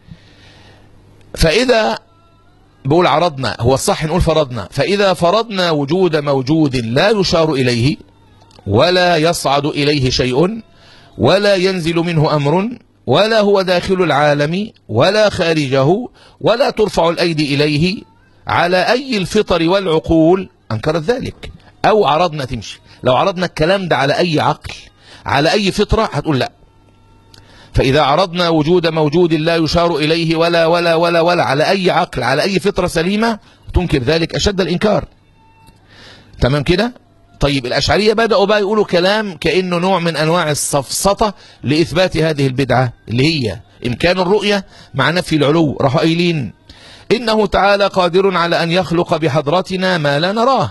S1: فاذا بقول عرضنا هو الصح نقول فرضنا فاذا فرضنا وجود موجود لا يشار اليه ولا يصعد اليه شيء ولا ينزل منه أمر ولا هو داخل العالم ولا خارجه ولا ترفع الأيدي إليه على أي الفطر والعقول أنكرت ذلك أو عرضنا تمشي لو عرضنا الكلام ده على أي عقل على أي فطرة هتقول لا فإذا عرضنا وجود موجود لا يشار إليه ولا ولا ولا ولا على أي عقل على أي فطرة سليمة تنكر ذلك أشد الإنكار تمام كده طيب الأشعرية بدأوا بقى يقولوا كلام كأنه نوع من أنواع السفسطة لإثبات هذه البدعة اللي هي إمكان الرؤية مع نفي العلو راحوا قايلين إنه تعالى قادر على أن يخلق بحضرتنا ما لا نراه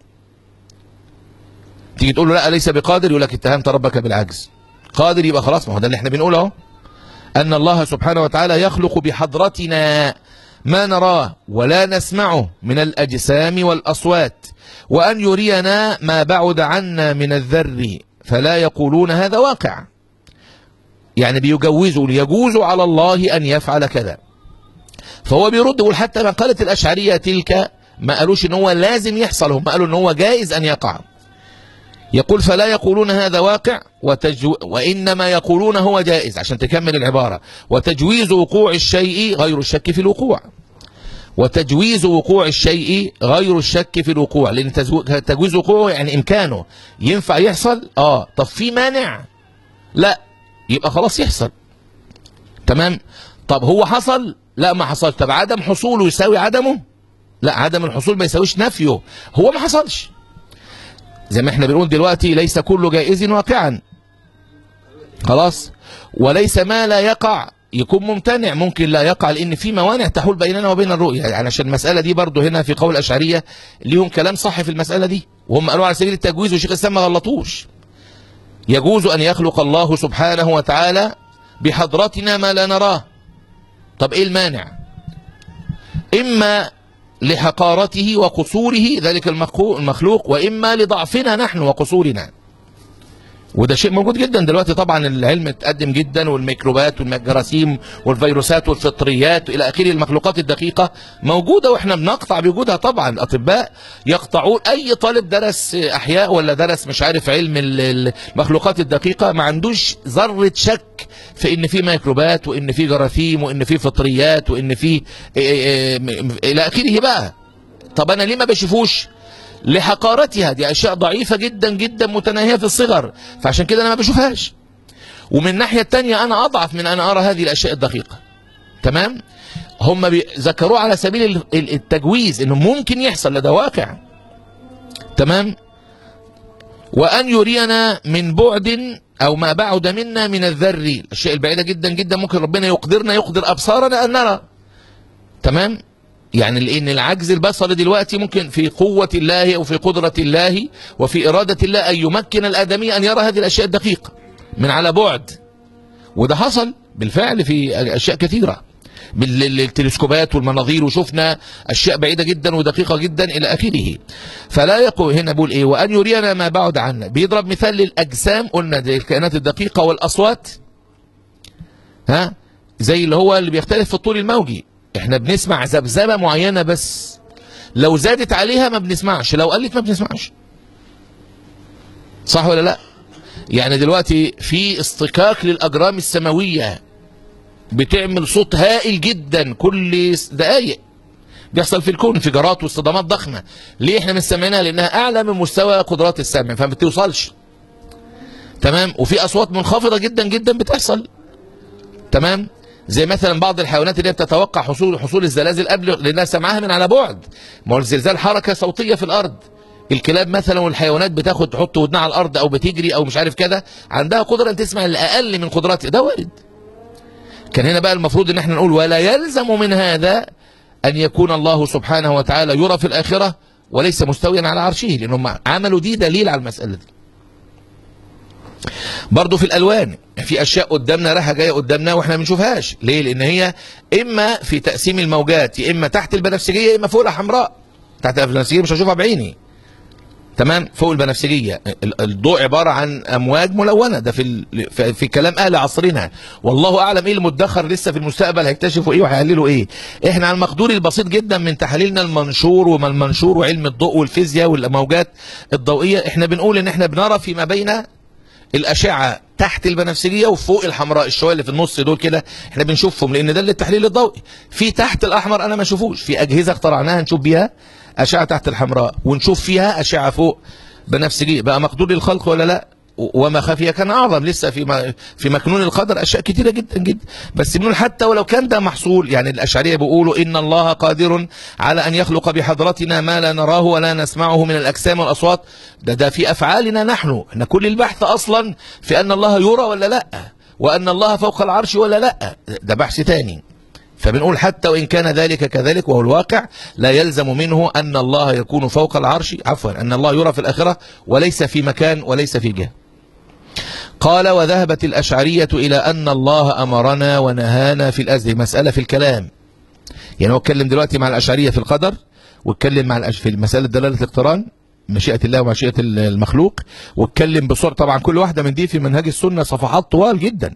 S1: تيجي تقول له لا ليس بقادر يقول لك اتهمت ربك بالعجز قادر يبقى خلاص ما هو ده اللي احنا بنقوله اهو أن الله سبحانه وتعالى يخلق بحضرتنا ما نراه ولا نسمعه من الأجسام والأصوات وأن يرينا ما بعد عنا من الذر فلا يقولون هذا واقع يعني بيجوزوا ليجوزوا على الله أن يفعل كذا فهو بيرد يقول حتى ما قالت الأشعرية تلك ما قالوش ان هو لازم يحصل هم قالوا ان هو جائز أن يقع يقول فلا يقولون هذا واقع وتجو وإنما يقولون هو جائز عشان تكمل العبارة وتجويز وقوع الشيء غير الشك في الوقوع وتجويز وقوع الشيء غير الشك في الوقوع لأن تجويز وقوعه يعني إمكانه ينفع يحصل آه طب في مانع لا يبقى خلاص يحصل تمام طب هو حصل لا ما حصل طب عدم حصوله يساوي عدمه لا عدم الحصول ما يساويش نفيه هو ما حصلش زي ما احنا بنقول دلوقتي ليس كل جائز واقعا خلاص وليس ما لا يقع يكون ممتنع ممكن لا يقع لان في موانع تحول بيننا وبين الرؤيه يعني عشان المساله دي برضو هنا في قول الاشعريه ليهم كلام صح في المساله دي وهم قالوا على سبيل التجويز وشيخ الاسلام ما غلطوش يجوز ان يخلق الله سبحانه وتعالى بحضرتنا ما لا نراه طب ايه المانع اما لحقارته وقصوره ذلك المخلوق واما لضعفنا نحن وقصورنا وده شيء موجود جدا دلوقتي طبعا العلم اتقدم جدا والميكروبات والجراثيم والفيروسات والفطريات الى اخره المخلوقات الدقيقه موجوده واحنا بنقطع بوجودها طبعا الاطباء يقطعون اي طالب درس احياء ولا درس مش عارف علم المخلوقات الدقيقه ما عندوش ذره شك في ان في ميكروبات وان في جراثيم وان في فطريات وان في الى اخره بقى طب انا ليه ما بشوفوش لحقارتها دي أشياء ضعيفة جدا جدا متناهية في الصغر فعشان كده أنا ما بشوفهاش ومن الناحية التانية أنا أضعف من أن أرى هذه الأشياء الدقيقة تمام هم ذكروه على سبيل التجويز انه ممكن يحصل ده واقع تمام وأن يرينا من بعد أو ما بعد منا من الذر الأشياء البعيدة جدا جدا ممكن ربنا يقدرنا يقدر أبصارنا أن نرى تمام يعني لان العجز البصري دلوقتي ممكن في قوة الله وفي قدرة الله وفي إرادة الله أن يمكن الآدمي أن يرى هذه الأشياء الدقيقة من على بعد وده حصل بالفعل في أشياء كثيرة بالتلسكوبات والمناظير وشفنا أشياء بعيدة جدا ودقيقة جدا إلى آخره فلا يقول هنا بقول إيه وأن يرينا ما بعد عنا بيضرب مثال للأجسام قلنا دي الكائنات الدقيقة والأصوات ها زي اللي هو اللي بيختلف في الطول الموجي احنا بنسمع ذبذبه معينه بس لو زادت عليها ما بنسمعش لو قلت ما بنسمعش صح ولا لا يعني دلوقتي في اصطكاك للاجرام السماويه بتعمل صوت هائل جدا كل دقائق بيحصل في الكون انفجارات واصطدامات ضخمه ليه احنا مش سامعينها لانها اعلى من مستوى قدرات السمع فما بتوصلش تمام وفي اصوات منخفضه جدا جدا بتحصل تمام زي مثلا بعض الحيوانات اللي هي بتتوقع حصول حصول الزلازل قبل لانها سمعها من على بعد ما هو الزلزال حركه صوتيه في الارض الكلاب مثلا والحيوانات بتاخد تحط ودنها على الارض او بتجري او مش عارف كده عندها قدره ان تسمع الاقل من قدرات ده وارد كان هنا بقى المفروض ان احنا نقول ولا يلزم من هذا ان يكون الله سبحانه وتعالى يرى في الاخره وليس مستويا على عرشه لانهم عملوا دي دليل على المساله دي برضه في الالوان في اشياء قدامنا رايحه جايه قدامنا واحنا ما بنشوفهاش ليه لان هي اما في تقسيم الموجات يا اما تحت البنفسجيه يا اما فوق الحمراء تحت البنفسجيه مش هشوفها بعيني تمام فوق البنفسجيه ال- الضوء عباره عن امواج ملونه ده في ال... في- في كلام اهل عصرنا والله اعلم ايه المدخر لسه في المستقبل هيكتشفوا ايه وهيحللوا ايه احنا على المقدور البسيط جدا من تحاليلنا المنشور وما المنشور وعلم الضوء والفيزياء والموجات الضوئيه احنا بنقول ان احنا بنرى فيما بين الاشعه تحت البنفسجيه وفوق الحمراء الشويه اللي في النص دول كده احنا بنشوفهم لان ده اللي التحليل الضوئي في تحت الاحمر انا ما اشوفوش في اجهزه اخترعناها نشوف بيها اشعه تحت الحمراء ونشوف فيها اشعه فوق بنفسجيه بقى مقدور للخلق ولا لا و- وما خفي كان اعظم لسه في ما في مكنون القدر اشياء كتيره جدا جدا بس بنقول حتى ولو كان ده محصول يعني الاشعريه بيقولوا ان الله قادر على ان يخلق بحضرتنا ما لا نراه ولا نسمعه من الاجسام والاصوات ده ده في افعالنا نحن احنا كل البحث اصلا في ان الله يرى ولا لا وان الله فوق العرش ولا لا ده بحث تاني فبنقول حتى وإن كان ذلك كذلك وهو الواقع لا يلزم منه أن الله يكون فوق العرش عفوا أن الله يرى في الآخرة وليس في مكان وليس في جهة قال وذهبت الأشعرية إلى أن الله أمرنا ونهانا في الأزل مسألة في الكلام يعني هو اتكلم دلوقتي مع الأشعرية في القدر واتكلم مع الأش... في مسألة دلالة الاقتران مشيئة الله ومشيئة المخلوق واتكلم بصورة طبعا كل واحدة من دي في منهج السنة صفحات طوال جدا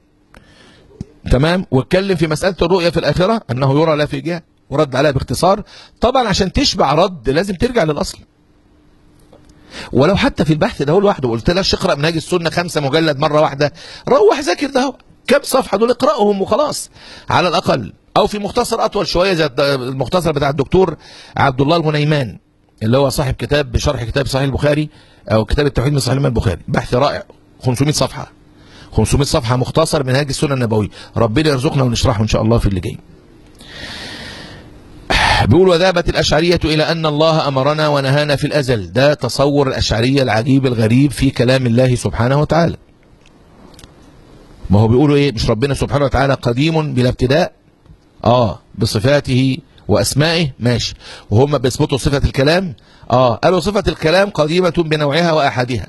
S1: تمام واتكلم في مسألة الرؤية في الآخرة أنه يرى لا في جهة ورد عليها باختصار طبعا عشان تشبع رد لازم ترجع للأصل ولو حتى في البحث ده هو لوحده قلت لها اقرا منهج السنه خمسه مجلد مره واحده روح ذاكر ده هو. كم صفحه دول اقراهم وخلاص على الاقل او في مختصر اطول شويه زي الد- المختصر بتاع الدكتور عبد الله الغنيمان اللي هو صاحب كتاب بشرح كتاب صحيح البخاري او كتاب التوحيد من صحيح الامام البخاري بحث رائع 500 صفحه 500 صفحه مختصر منهاج السنه النبويه ربنا يرزقنا ونشرحه ان شاء الله في اللي جاي بيقول وذهبت الأشعرية إلى أن الله أمرنا ونهانا في الأزل ده تصور الأشعرية العجيب الغريب في كلام الله سبحانه وتعالى ما هو بيقولوا إيه مش ربنا سبحانه وتعالى قديم بلا ابتداء آه بصفاته وأسمائه ماشي وهم بيثبتوا صفة الكلام آه قالوا صفة الكلام قديمة بنوعها وأحدها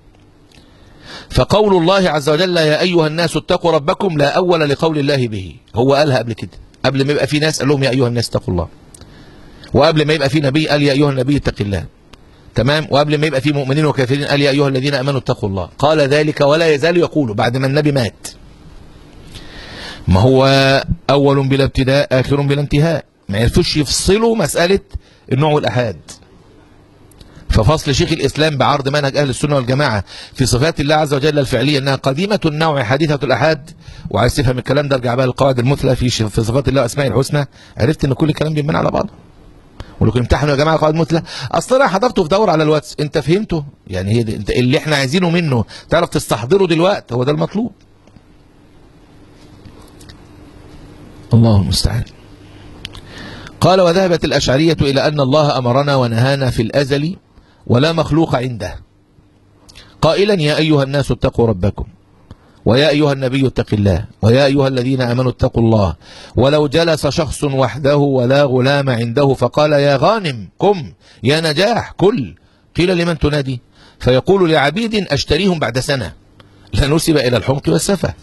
S1: فقول الله عز وجل يا أيها الناس اتقوا ربكم لا أول لقول الله به هو قالها قبل كده قبل ما يبقى في ناس قال لهم يا أيها الناس اتقوا الله وقبل ما يبقى في نبي قال يا أيها النبي اتق الله تمام وقبل ما يبقى في مؤمنين وكافرين قال يا أيها الذين أمنوا اتقوا الله قال ذلك ولا يزال يقول بعد ما النبي مات ما هو أول بلا ابتداء آخر بلا انتهاء ما يعرفوش يفصلوا مسألة النوع والأحاد ففصل شيخ الإسلام بعرض منهج أهل السنة والجماعة في صفات الله عز وجل الفعلية أنها قديمة النوع حديثة الأحاد وعايز تفهم الكلام ده ارجع بقى للقواعد المثلى في ش- في صفات الله وأسماء الحسنى عرفت أن كل الكلام بينبني على بعضه ولكم امتحنوا يا جماعه قواعد مثلى اصل انا حضرته في دوره على الواتس انت فهمته يعني هي دي انت اللي احنا عايزينه منه تعرف تستحضره دلوقتي هو ده المطلوب الله المستعان قال وذهبت الأشعرية إلى أن الله أمرنا ونهانا في الأزل ولا مخلوق عنده قائلا يا أيها الناس اتقوا ربكم ويا أيها النبي اتق الله ويا أيها الذين آمنوا اتقوا الله ولو جلس شخص وحده ولا غلام عنده فقال يا غانم قم يا نجاح كل قيل لمن تنادي فيقول لعبيد أشتريهم بعد سنة لنسب إلى الحمق والسفة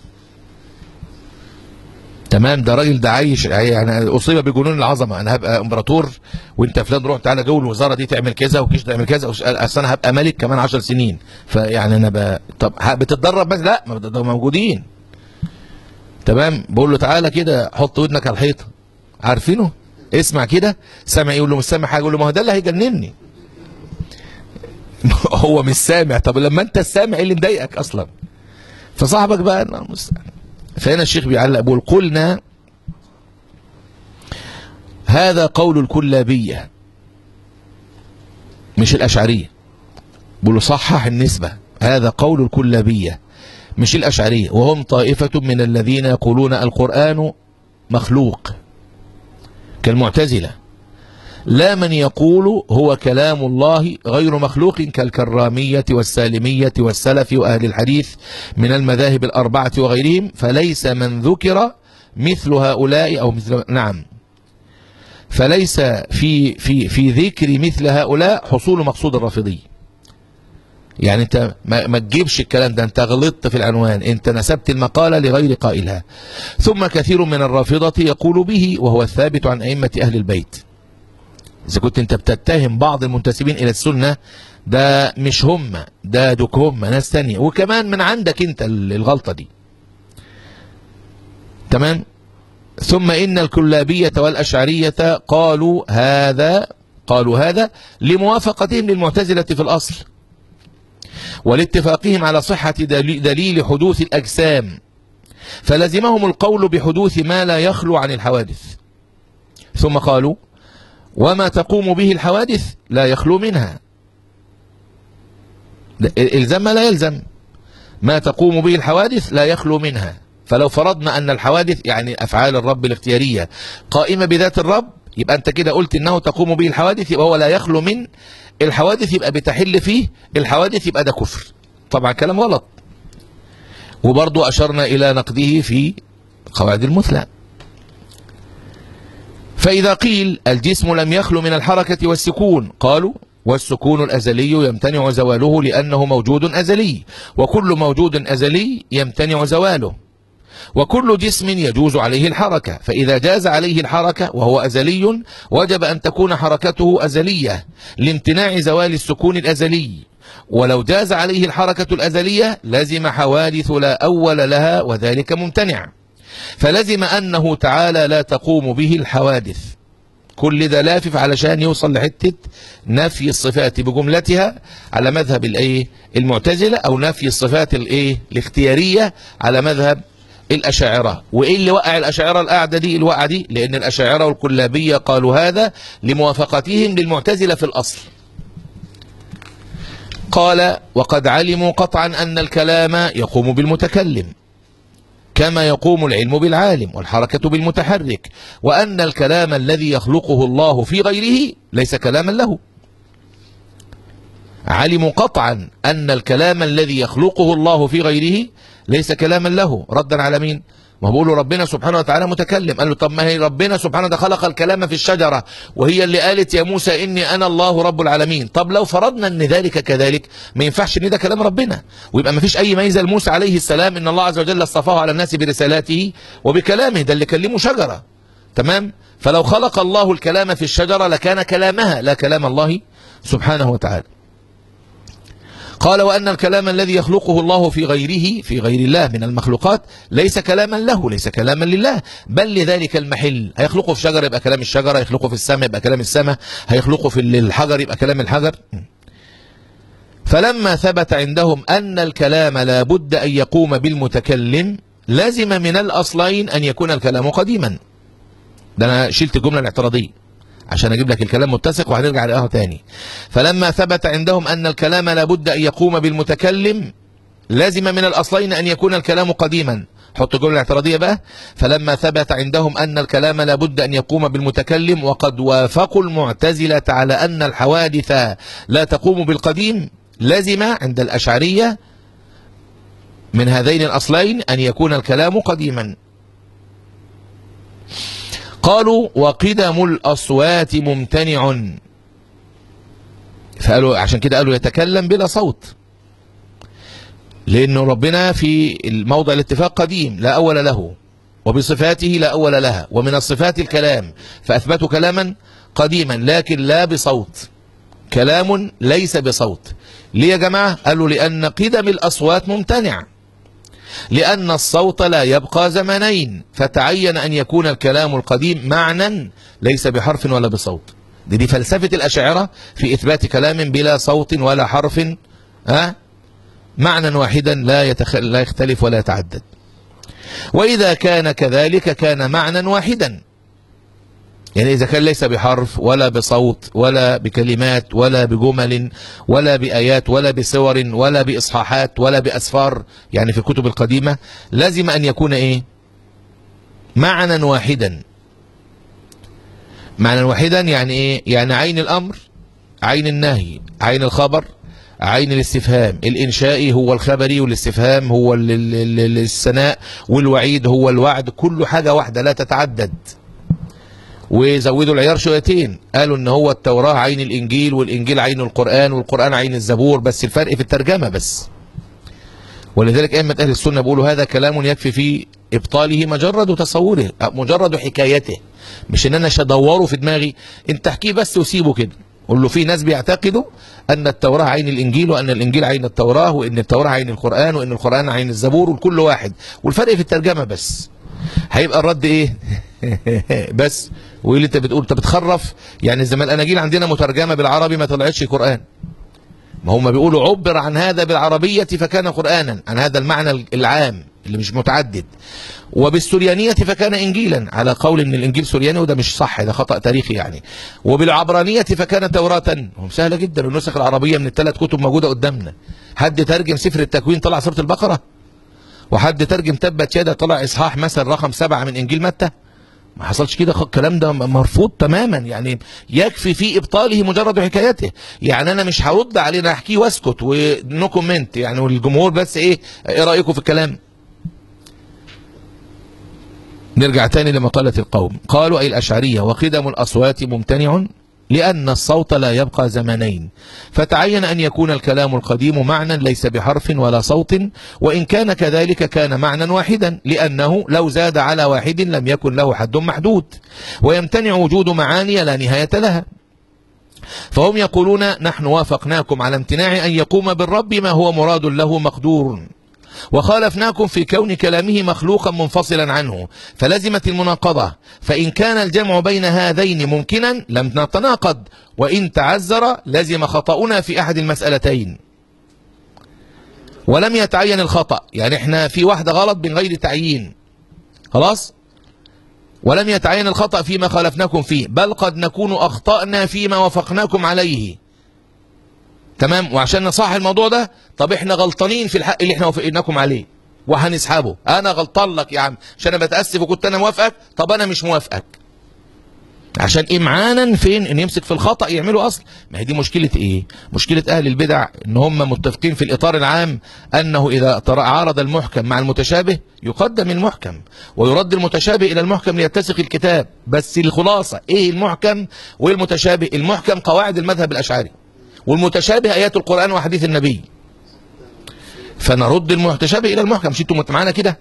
S1: تمام ده راجل ده عايش يعني اصيب بجنون العظمه انا هبقى امبراطور وانت فلان روح تعالى جو الوزاره دي تعمل كذا والجيش تعمل كذا وش- اصل انا هبقى ملك كمان 10 سنين فيعني انا ب... طب ه- بتتدرب بس لا ما ده- ده موجودين تمام بقول له تعالى كده حط ودنك على الحيطه عارفينه اسمع كده سامع يقول له مش سامع حاجه يقول له ما هو ده اللي هيجنني يبقى هو مش سامع طب لما انت السامع ايه اللي مضايقك اصلا فصاحبك بقى الله المستعان فهنا الشيخ بيعلق بيقول قلنا هذا قول الكلابية مش الأشعرية بيقولوا صحح النسبة هذا قول الكلابية مش الأشعرية وهم طائفة من الذين يقولون القرآن مخلوق كالمعتزلة لا من يقول هو كلام الله غير مخلوق كالكرامية والسالمية والسلف وأهل الحديث من المذاهب الأربعة وغيرهم فليس من ذكر مثل هؤلاء أو مثل نعم فليس في في في ذكر مثل هؤلاء حصول مقصود الرافضي يعني انت ما, ما تجيبش الكلام ده انت غلطت في العنوان انت نسبت المقالة لغير قائلها ثم كثير من الرافضة يقول به وهو الثابت عن أئمة أهل البيت إذا كنت أنت بتتهم بعض المنتسبين إلى السنة ده مش هم ده دوك هم ناس تانية وكمان من عندك أنت الغلطة دي تمام ثم إن الكلابية والأشعرية قالوا هذا قالوا هذا لموافقتهم للمعتزلة في الأصل ولاتفاقهم على صحة دليل حدوث الأجسام فلزمهم القول بحدوث ما لا يخلو عن الحوادث ثم قالوا وما تقوم به الحوادث لا يخلو منها الزم ما لا يلزم ما تقوم به الحوادث لا يخلو منها فلو فرضنا أن الحوادث يعني أفعال الرب الاختيارية قائمة بذات الرب يبقى أنت كده قلت أنه تقوم به الحوادث يبقى هو لا يخلو من الحوادث يبقى بتحل فيه الحوادث يبقى ده كفر طبعا كلام غلط وبرضو أشرنا إلى نقده في قواعد المثلى فإذا قيل الجسم لم يخلو من الحركة والسكون قالوا والسكون الأزلي يمتنع زواله لأنه موجود أزلي وكل موجود أزلي يمتنع زواله وكل جسم يجوز عليه الحركة فإذا جاز عليه الحركة وهو أزلي وجب أن تكون حركته أزلية لامتناع زوال السكون الأزلي ولو جاز عليه الحركة الأزلية لزم حوادث لا أول لها وذلك ممتنع فلزم أنه تعالى لا تقوم به الحوادث كل ده لافف علشان يوصل لحتة نفي الصفات بجملتها على مذهب الايه المعتزلة او نفي الصفات الايه الاختيارية على مذهب الأشاعرة وإيه اللي وقع الأشاعرة القاعدة دي الوقعة دي لأن الأشاعرة والكلابية قالوا هذا لموافقتهم للمعتزلة في الأصل قال وقد علموا قطعا أن الكلام يقوم بالمتكلم كما يقوم العلم بالعالم والحركة بالمتحرك وأن الكلام الذي يخلقه الله في غيره ليس كلاما له علموا قطعا أن الكلام الذي يخلقه الله في غيره ليس كلاما له ردا على مين ما بيقولوا ربنا سبحانه وتعالى متكلم قال له طب ما هي ربنا سبحانه وتعالى خلق الكلام في الشجرة وهي اللي قالت يا موسى إني أنا الله رب العالمين طب لو فرضنا أن ذلك كذلك ما ينفعش ان ده كلام ربنا ويبقى ما فيش أي ميزة لموسى عليه السلام إن الله عز وجل اصطفاه على الناس برسالاته وبكلامه ده اللي كلمه شجرة تمام فلو خلق الله الكلام في الشجرة لكان كلامها لا كلام الله سبحانه وتعالى قال وأن الكلام الذي يخلقه الله في غيره في غير الله من المخلوقات ليس كلاما له ليس كلاما لله بل لذلك المحل هيخلقه في شجر يبقى كلام الشجرة هيخلقه في السماء يبقى كلام السماء هيخلقه في الحجر يبقى كلام الحجر فلما ثبت عندهم أن الكلام لا بد أن يقوم بالمتكلم لازم من الأصلين أن يكون الكلام قديما ده أنا شلت الجملة الاعتراضية عشان اجيب لك الكلام متسق وهنرجع لقاه تاني فلما ثبت عندهم ان الكلام لابد ان يقوم بالمتكلم لازم من الاصلين ان يكون الكلام قديما حط الجمله الاعتراضيه بقى فلما ثبت عندهم ان الكلام لابد ان يقوم بالمتكلم وقد وافقوا المعتزله على ان الحوادث لا تقوم بالقديم لازم عند الاشعريه من هذين الاصلين ان يكون الكلام قديما قالوا وقدم الأصوات ممتنع فقالوا عشان كده قالوا يتكلم بلا صوت لأنه ربنا في الموضع الاتفاق قديم لا أول له وبصفاته لا أول لها ومن الصفات الكلام فأثبتوا كلاما قديما لكن لا بصوت كلام ليس بصوت ليه يا جماعة قالوا لأن قدم الأصوات ممتنع لأن الصوت لا يبقى زمنين فتعين أن يكون الكلام القديم معنى ليس بحرف ولا بصوت دي, دي فلسفة الأشاعرة في إثبات كلام بلا صوت ولا حرف ها معنى واحدا لا يتخ... لا يختلف ولا يتعدد وإذا كان كذلك كان معنى واحدا يعني إذا كان ليس بحرف ولا بصوت ولا بكلمات ولا بجمل ولا بآيات ولا بسور ولا بإصحاحات ولا بأسفار يعني في الكتب القديمة لازم أن يكون إيه معنى واحدا معنى واحدا يعني إيه يعني عين الأمر عين النهي عين الخبر عين الاستفهام الإنشائي هو الخبري والاستفهام هو ال- ال- ال- الثناء والوعيد هو الوعد كل حاجة واحدة لا تتعدد وزودوا العيار شويتين قالوا ان هو التوراة عين الانجيل والانجيل عين القرآن والقرآن عين الزبور بس الفرق في الترجمة بس ولذلك أئمة أهل السنة بيقولوا هذا كلام يكفي في إبطاله مجرد تصوره مجرد حكايته مش إن أنا أدوره في دماغي أنت احكيه بس وسيبه كده قول له في ناس بيعتقدوا أن التوراة عين الإنجيل وأن الإنجيل عين التوراة وأن التوراة عين القرآن وأن القرآن عين الزبور وكل واحد والفرق في الترجمة بس هيبقى الرد إيه بس وإيه اللي أنت بتقول أنت بتخرف يعني زي ما الأناجيل عندنا مترجمة بالعربي ما طلعتش قرآن ما هم بيقولوا عبر عن هذا بالعربية فكان قرآنا عن هذا المعنى العام اللي مش متعدد وبالسريانية فكان إنجيلا على قول إن الإنجيل سرياني وده مش صح ده خطأ تاريخي يعني وبالعبرانية فكان توراة هم سهلة جدا النسخ العربية من الثلاث كتب موجودة قدامنا حد ترجم سفر التكوين طلع سورة البقرة وحد ترجم تبت يدا طلع إصحاح مثلا رقم سبعة من إنجيل متى ما حصلش كده خ- الكلام ده مرفوض تماما يعني يكفي في ابطاله مجرد حكايته يعني انا مش هرد عليه انا احكيه واسكت ونو كومنت يعني والجمهور بس ايه ايه رايكم في الكلام نرجع تاني لمقالة القوم قالوا أي الأشعرية وقدم الأصوات ممتنع لأن الصوت لا يبقى زمنين فتعين أن يكون الكلام القديم معنى ليس بحرف ولا صوت وإن كان كذلك كان معنى واحدا لأنه لو زاد على واحد لم يكن له حد محدود ويمتنع وجود معاني لا نهاية لها فهم يقولون نحن وافقناكم على امتناع أن يقوم بالرب ما هو مراد له مقدور وخالفناكم في كون كلامه مخلوقا منفصلا عنه فلزمت المناقضة فإن كان الجمع بين هذين ممكنا لم نتناقض وإن تعذر لزم خطأنا في أحد المسألتين ولم يتعين الخطأ يعني احنا في واحدة غلط من غير تعيين خلاص ولم يتعين الخطأ فيما خالفناكم فيه بل قد نكون أخطأنا فيما وافقناكم عليه تمام وعشان نصحح الموضوع ده طب احنا غلطانين في الحق اللي احنا وافقناكم عليه وهنسحبه انا غلطان لك يا عم عشان انا بتاسف وكنت انا موافقك طب انا مش موافقك عشان امعانا فين ان يمسك في الخطا يعملوا اصل ما هي دي مشكله ايه مشكله اهل البدع ان هم متفقين في الاطار العام انه اذا تر- عارض المحكم مع المتشابه يقدم المحكم ويرد المتشابه الى المحكم ليتسق الكتاب بس الخلاصه ايه المحكم وايه المتشابه المحكم قواعد المذهب الاشعري والمتشابه ايات القران وحديث النبي فنرد المتشابه الى المحكم مش انتوا معانا كده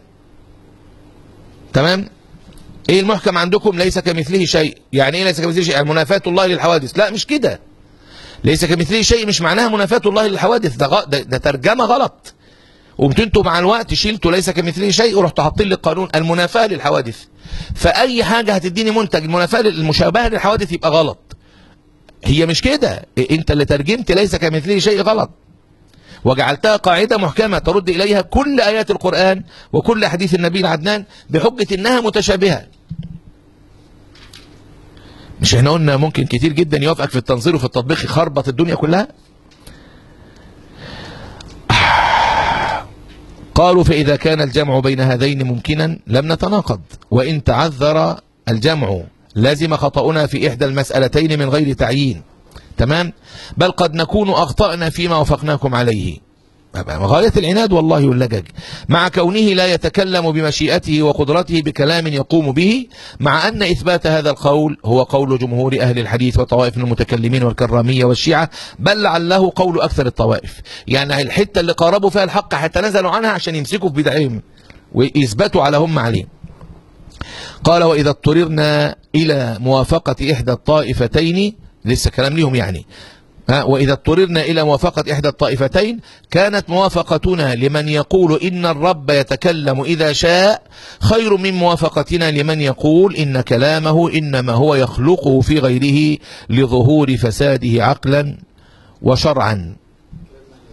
S1: تمام ايه المحكم عندكم ليس كمثله شيء يعني ايه ليس كمثله شيء يعني منافاة الله للحوادث لا مش كده ليس كمثله شيء مش معناها منافاة الله للحوادث ده, غ... ده, ده ترجمة غلط قمت انتوا مع الوقت شلتوا ليس كمثله شيء ورحتوا حاطين لي القانون المنافاة للحوادث فأي حاجة هتديني منتج المنافاة المشابهة للحوادث يبقى غلط هي مش كده انت اللي ترجمت ليس كمثله شيء غلط وجعلتها قاعدة محكمة ترد إليها كل آيات القرآن وكل أحاديث النبي العدنان بحجة إنها متشابهة مش احنا قلنا ممكن كتير جدا يوافقك في التنظير وفي التطبيق يخربط الدنيا كلها قالوا فإذا كان الجمع بين هذين ممكنا لم نتناقض وإن تعذر الجمع لازم خطأنا في إحدى المسألتين من غير تعيين تمام بل قد نكون أخطأنا فيما وافقناكم عليه غاية العناد والله واللجج مع كونه لا يتكلم بمشيئته وقدرته بكلام يقوم به مع أن إثبات هذا القول هو قول جمهور أهل الحديث وطوائف المتكلمين والكرامية والشيعة بل لعله قول أكثر الطوائف يعني الحتة اللي قاربوا فيها الحق حتى نزلوا عنها عشان يمسكوا في بدعهم ويثبتوا على هم عليه قال وإذا اضطررنا إلى موافقة إحدى الطائفتين لسه كلام ليهم يعني ها وإذا اضطررنا إلى موافقة إحدى الطائفتين كانت موافقتنا لمن يقول إن الرب يتكلم إذا شاء خير من موافقتنا لمن يقول إن كلامه إنما هو يخلقه في غيره لظهور فساده عقلا وشرعا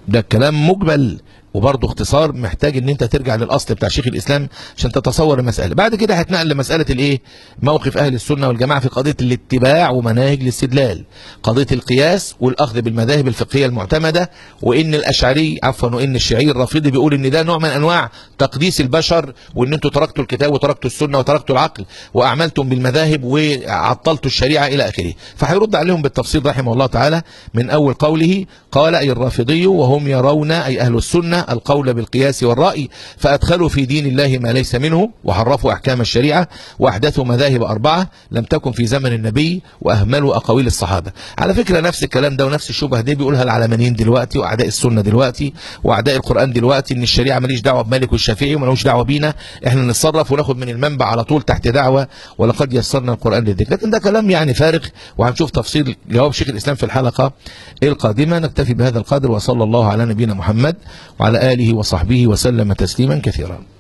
S1: ده الكلام مجمل وبرضه اختصار محتاج ان انت ترجع للاصل بتاع شيخ الاسلام عشان تتصور المساله بعد كده هتنقل لمساله الايه موقف اهل السنه والجماعه في قضيه الاتباع ومناهج الاستدلال قضيه القياس والاخذ بالمذاهب الفقهيه المعتمده وان الاشعري عفوا وان الشيعي الرافضي بيقول ان ده نوع من انواع تقديس البشر وان انتوا تركتوا الكتاب وتركتوا السنه وتركتوا العقل واعملتم بالمذاهب وعطلتوا الشريعه الى اخره فهيرد عليهم بالتفصيل رحمه الله تعالى من اول قوله قال اي الرافضي وهم يرون اي اهل السنه القول بالقياس والرأي فأدخلوا في دين الله ما ليس منه وحرفوا أحكام الشريعة وأحدثوا مذاهب أربعة لم تكن في زمن النبي وأهملوا أقاويل الصحابة على فكرة نفس الكلام ده ونفس الشبهة دي بيقولها العلمانيين دلوقتي وأعداء السنة دلوقتي وأعداء القرآن دلوقتي إن الشريعة ماليش دعوة بمالك والشافعي ومالوش دعوة بينا إحنا نتصرف وناخد من المنبع على طول تحت دعوة ولقد يسرنا القرآن للذكر لكن ده كلام يعني فارغ وهنشوف تفصيل جواب شيخ الإسلام في الحلقة القادمة نكتفي بهذا القدر وصلى الله على نبينا محمد وعلى آله وصحبه وسلم تسليما كثيرا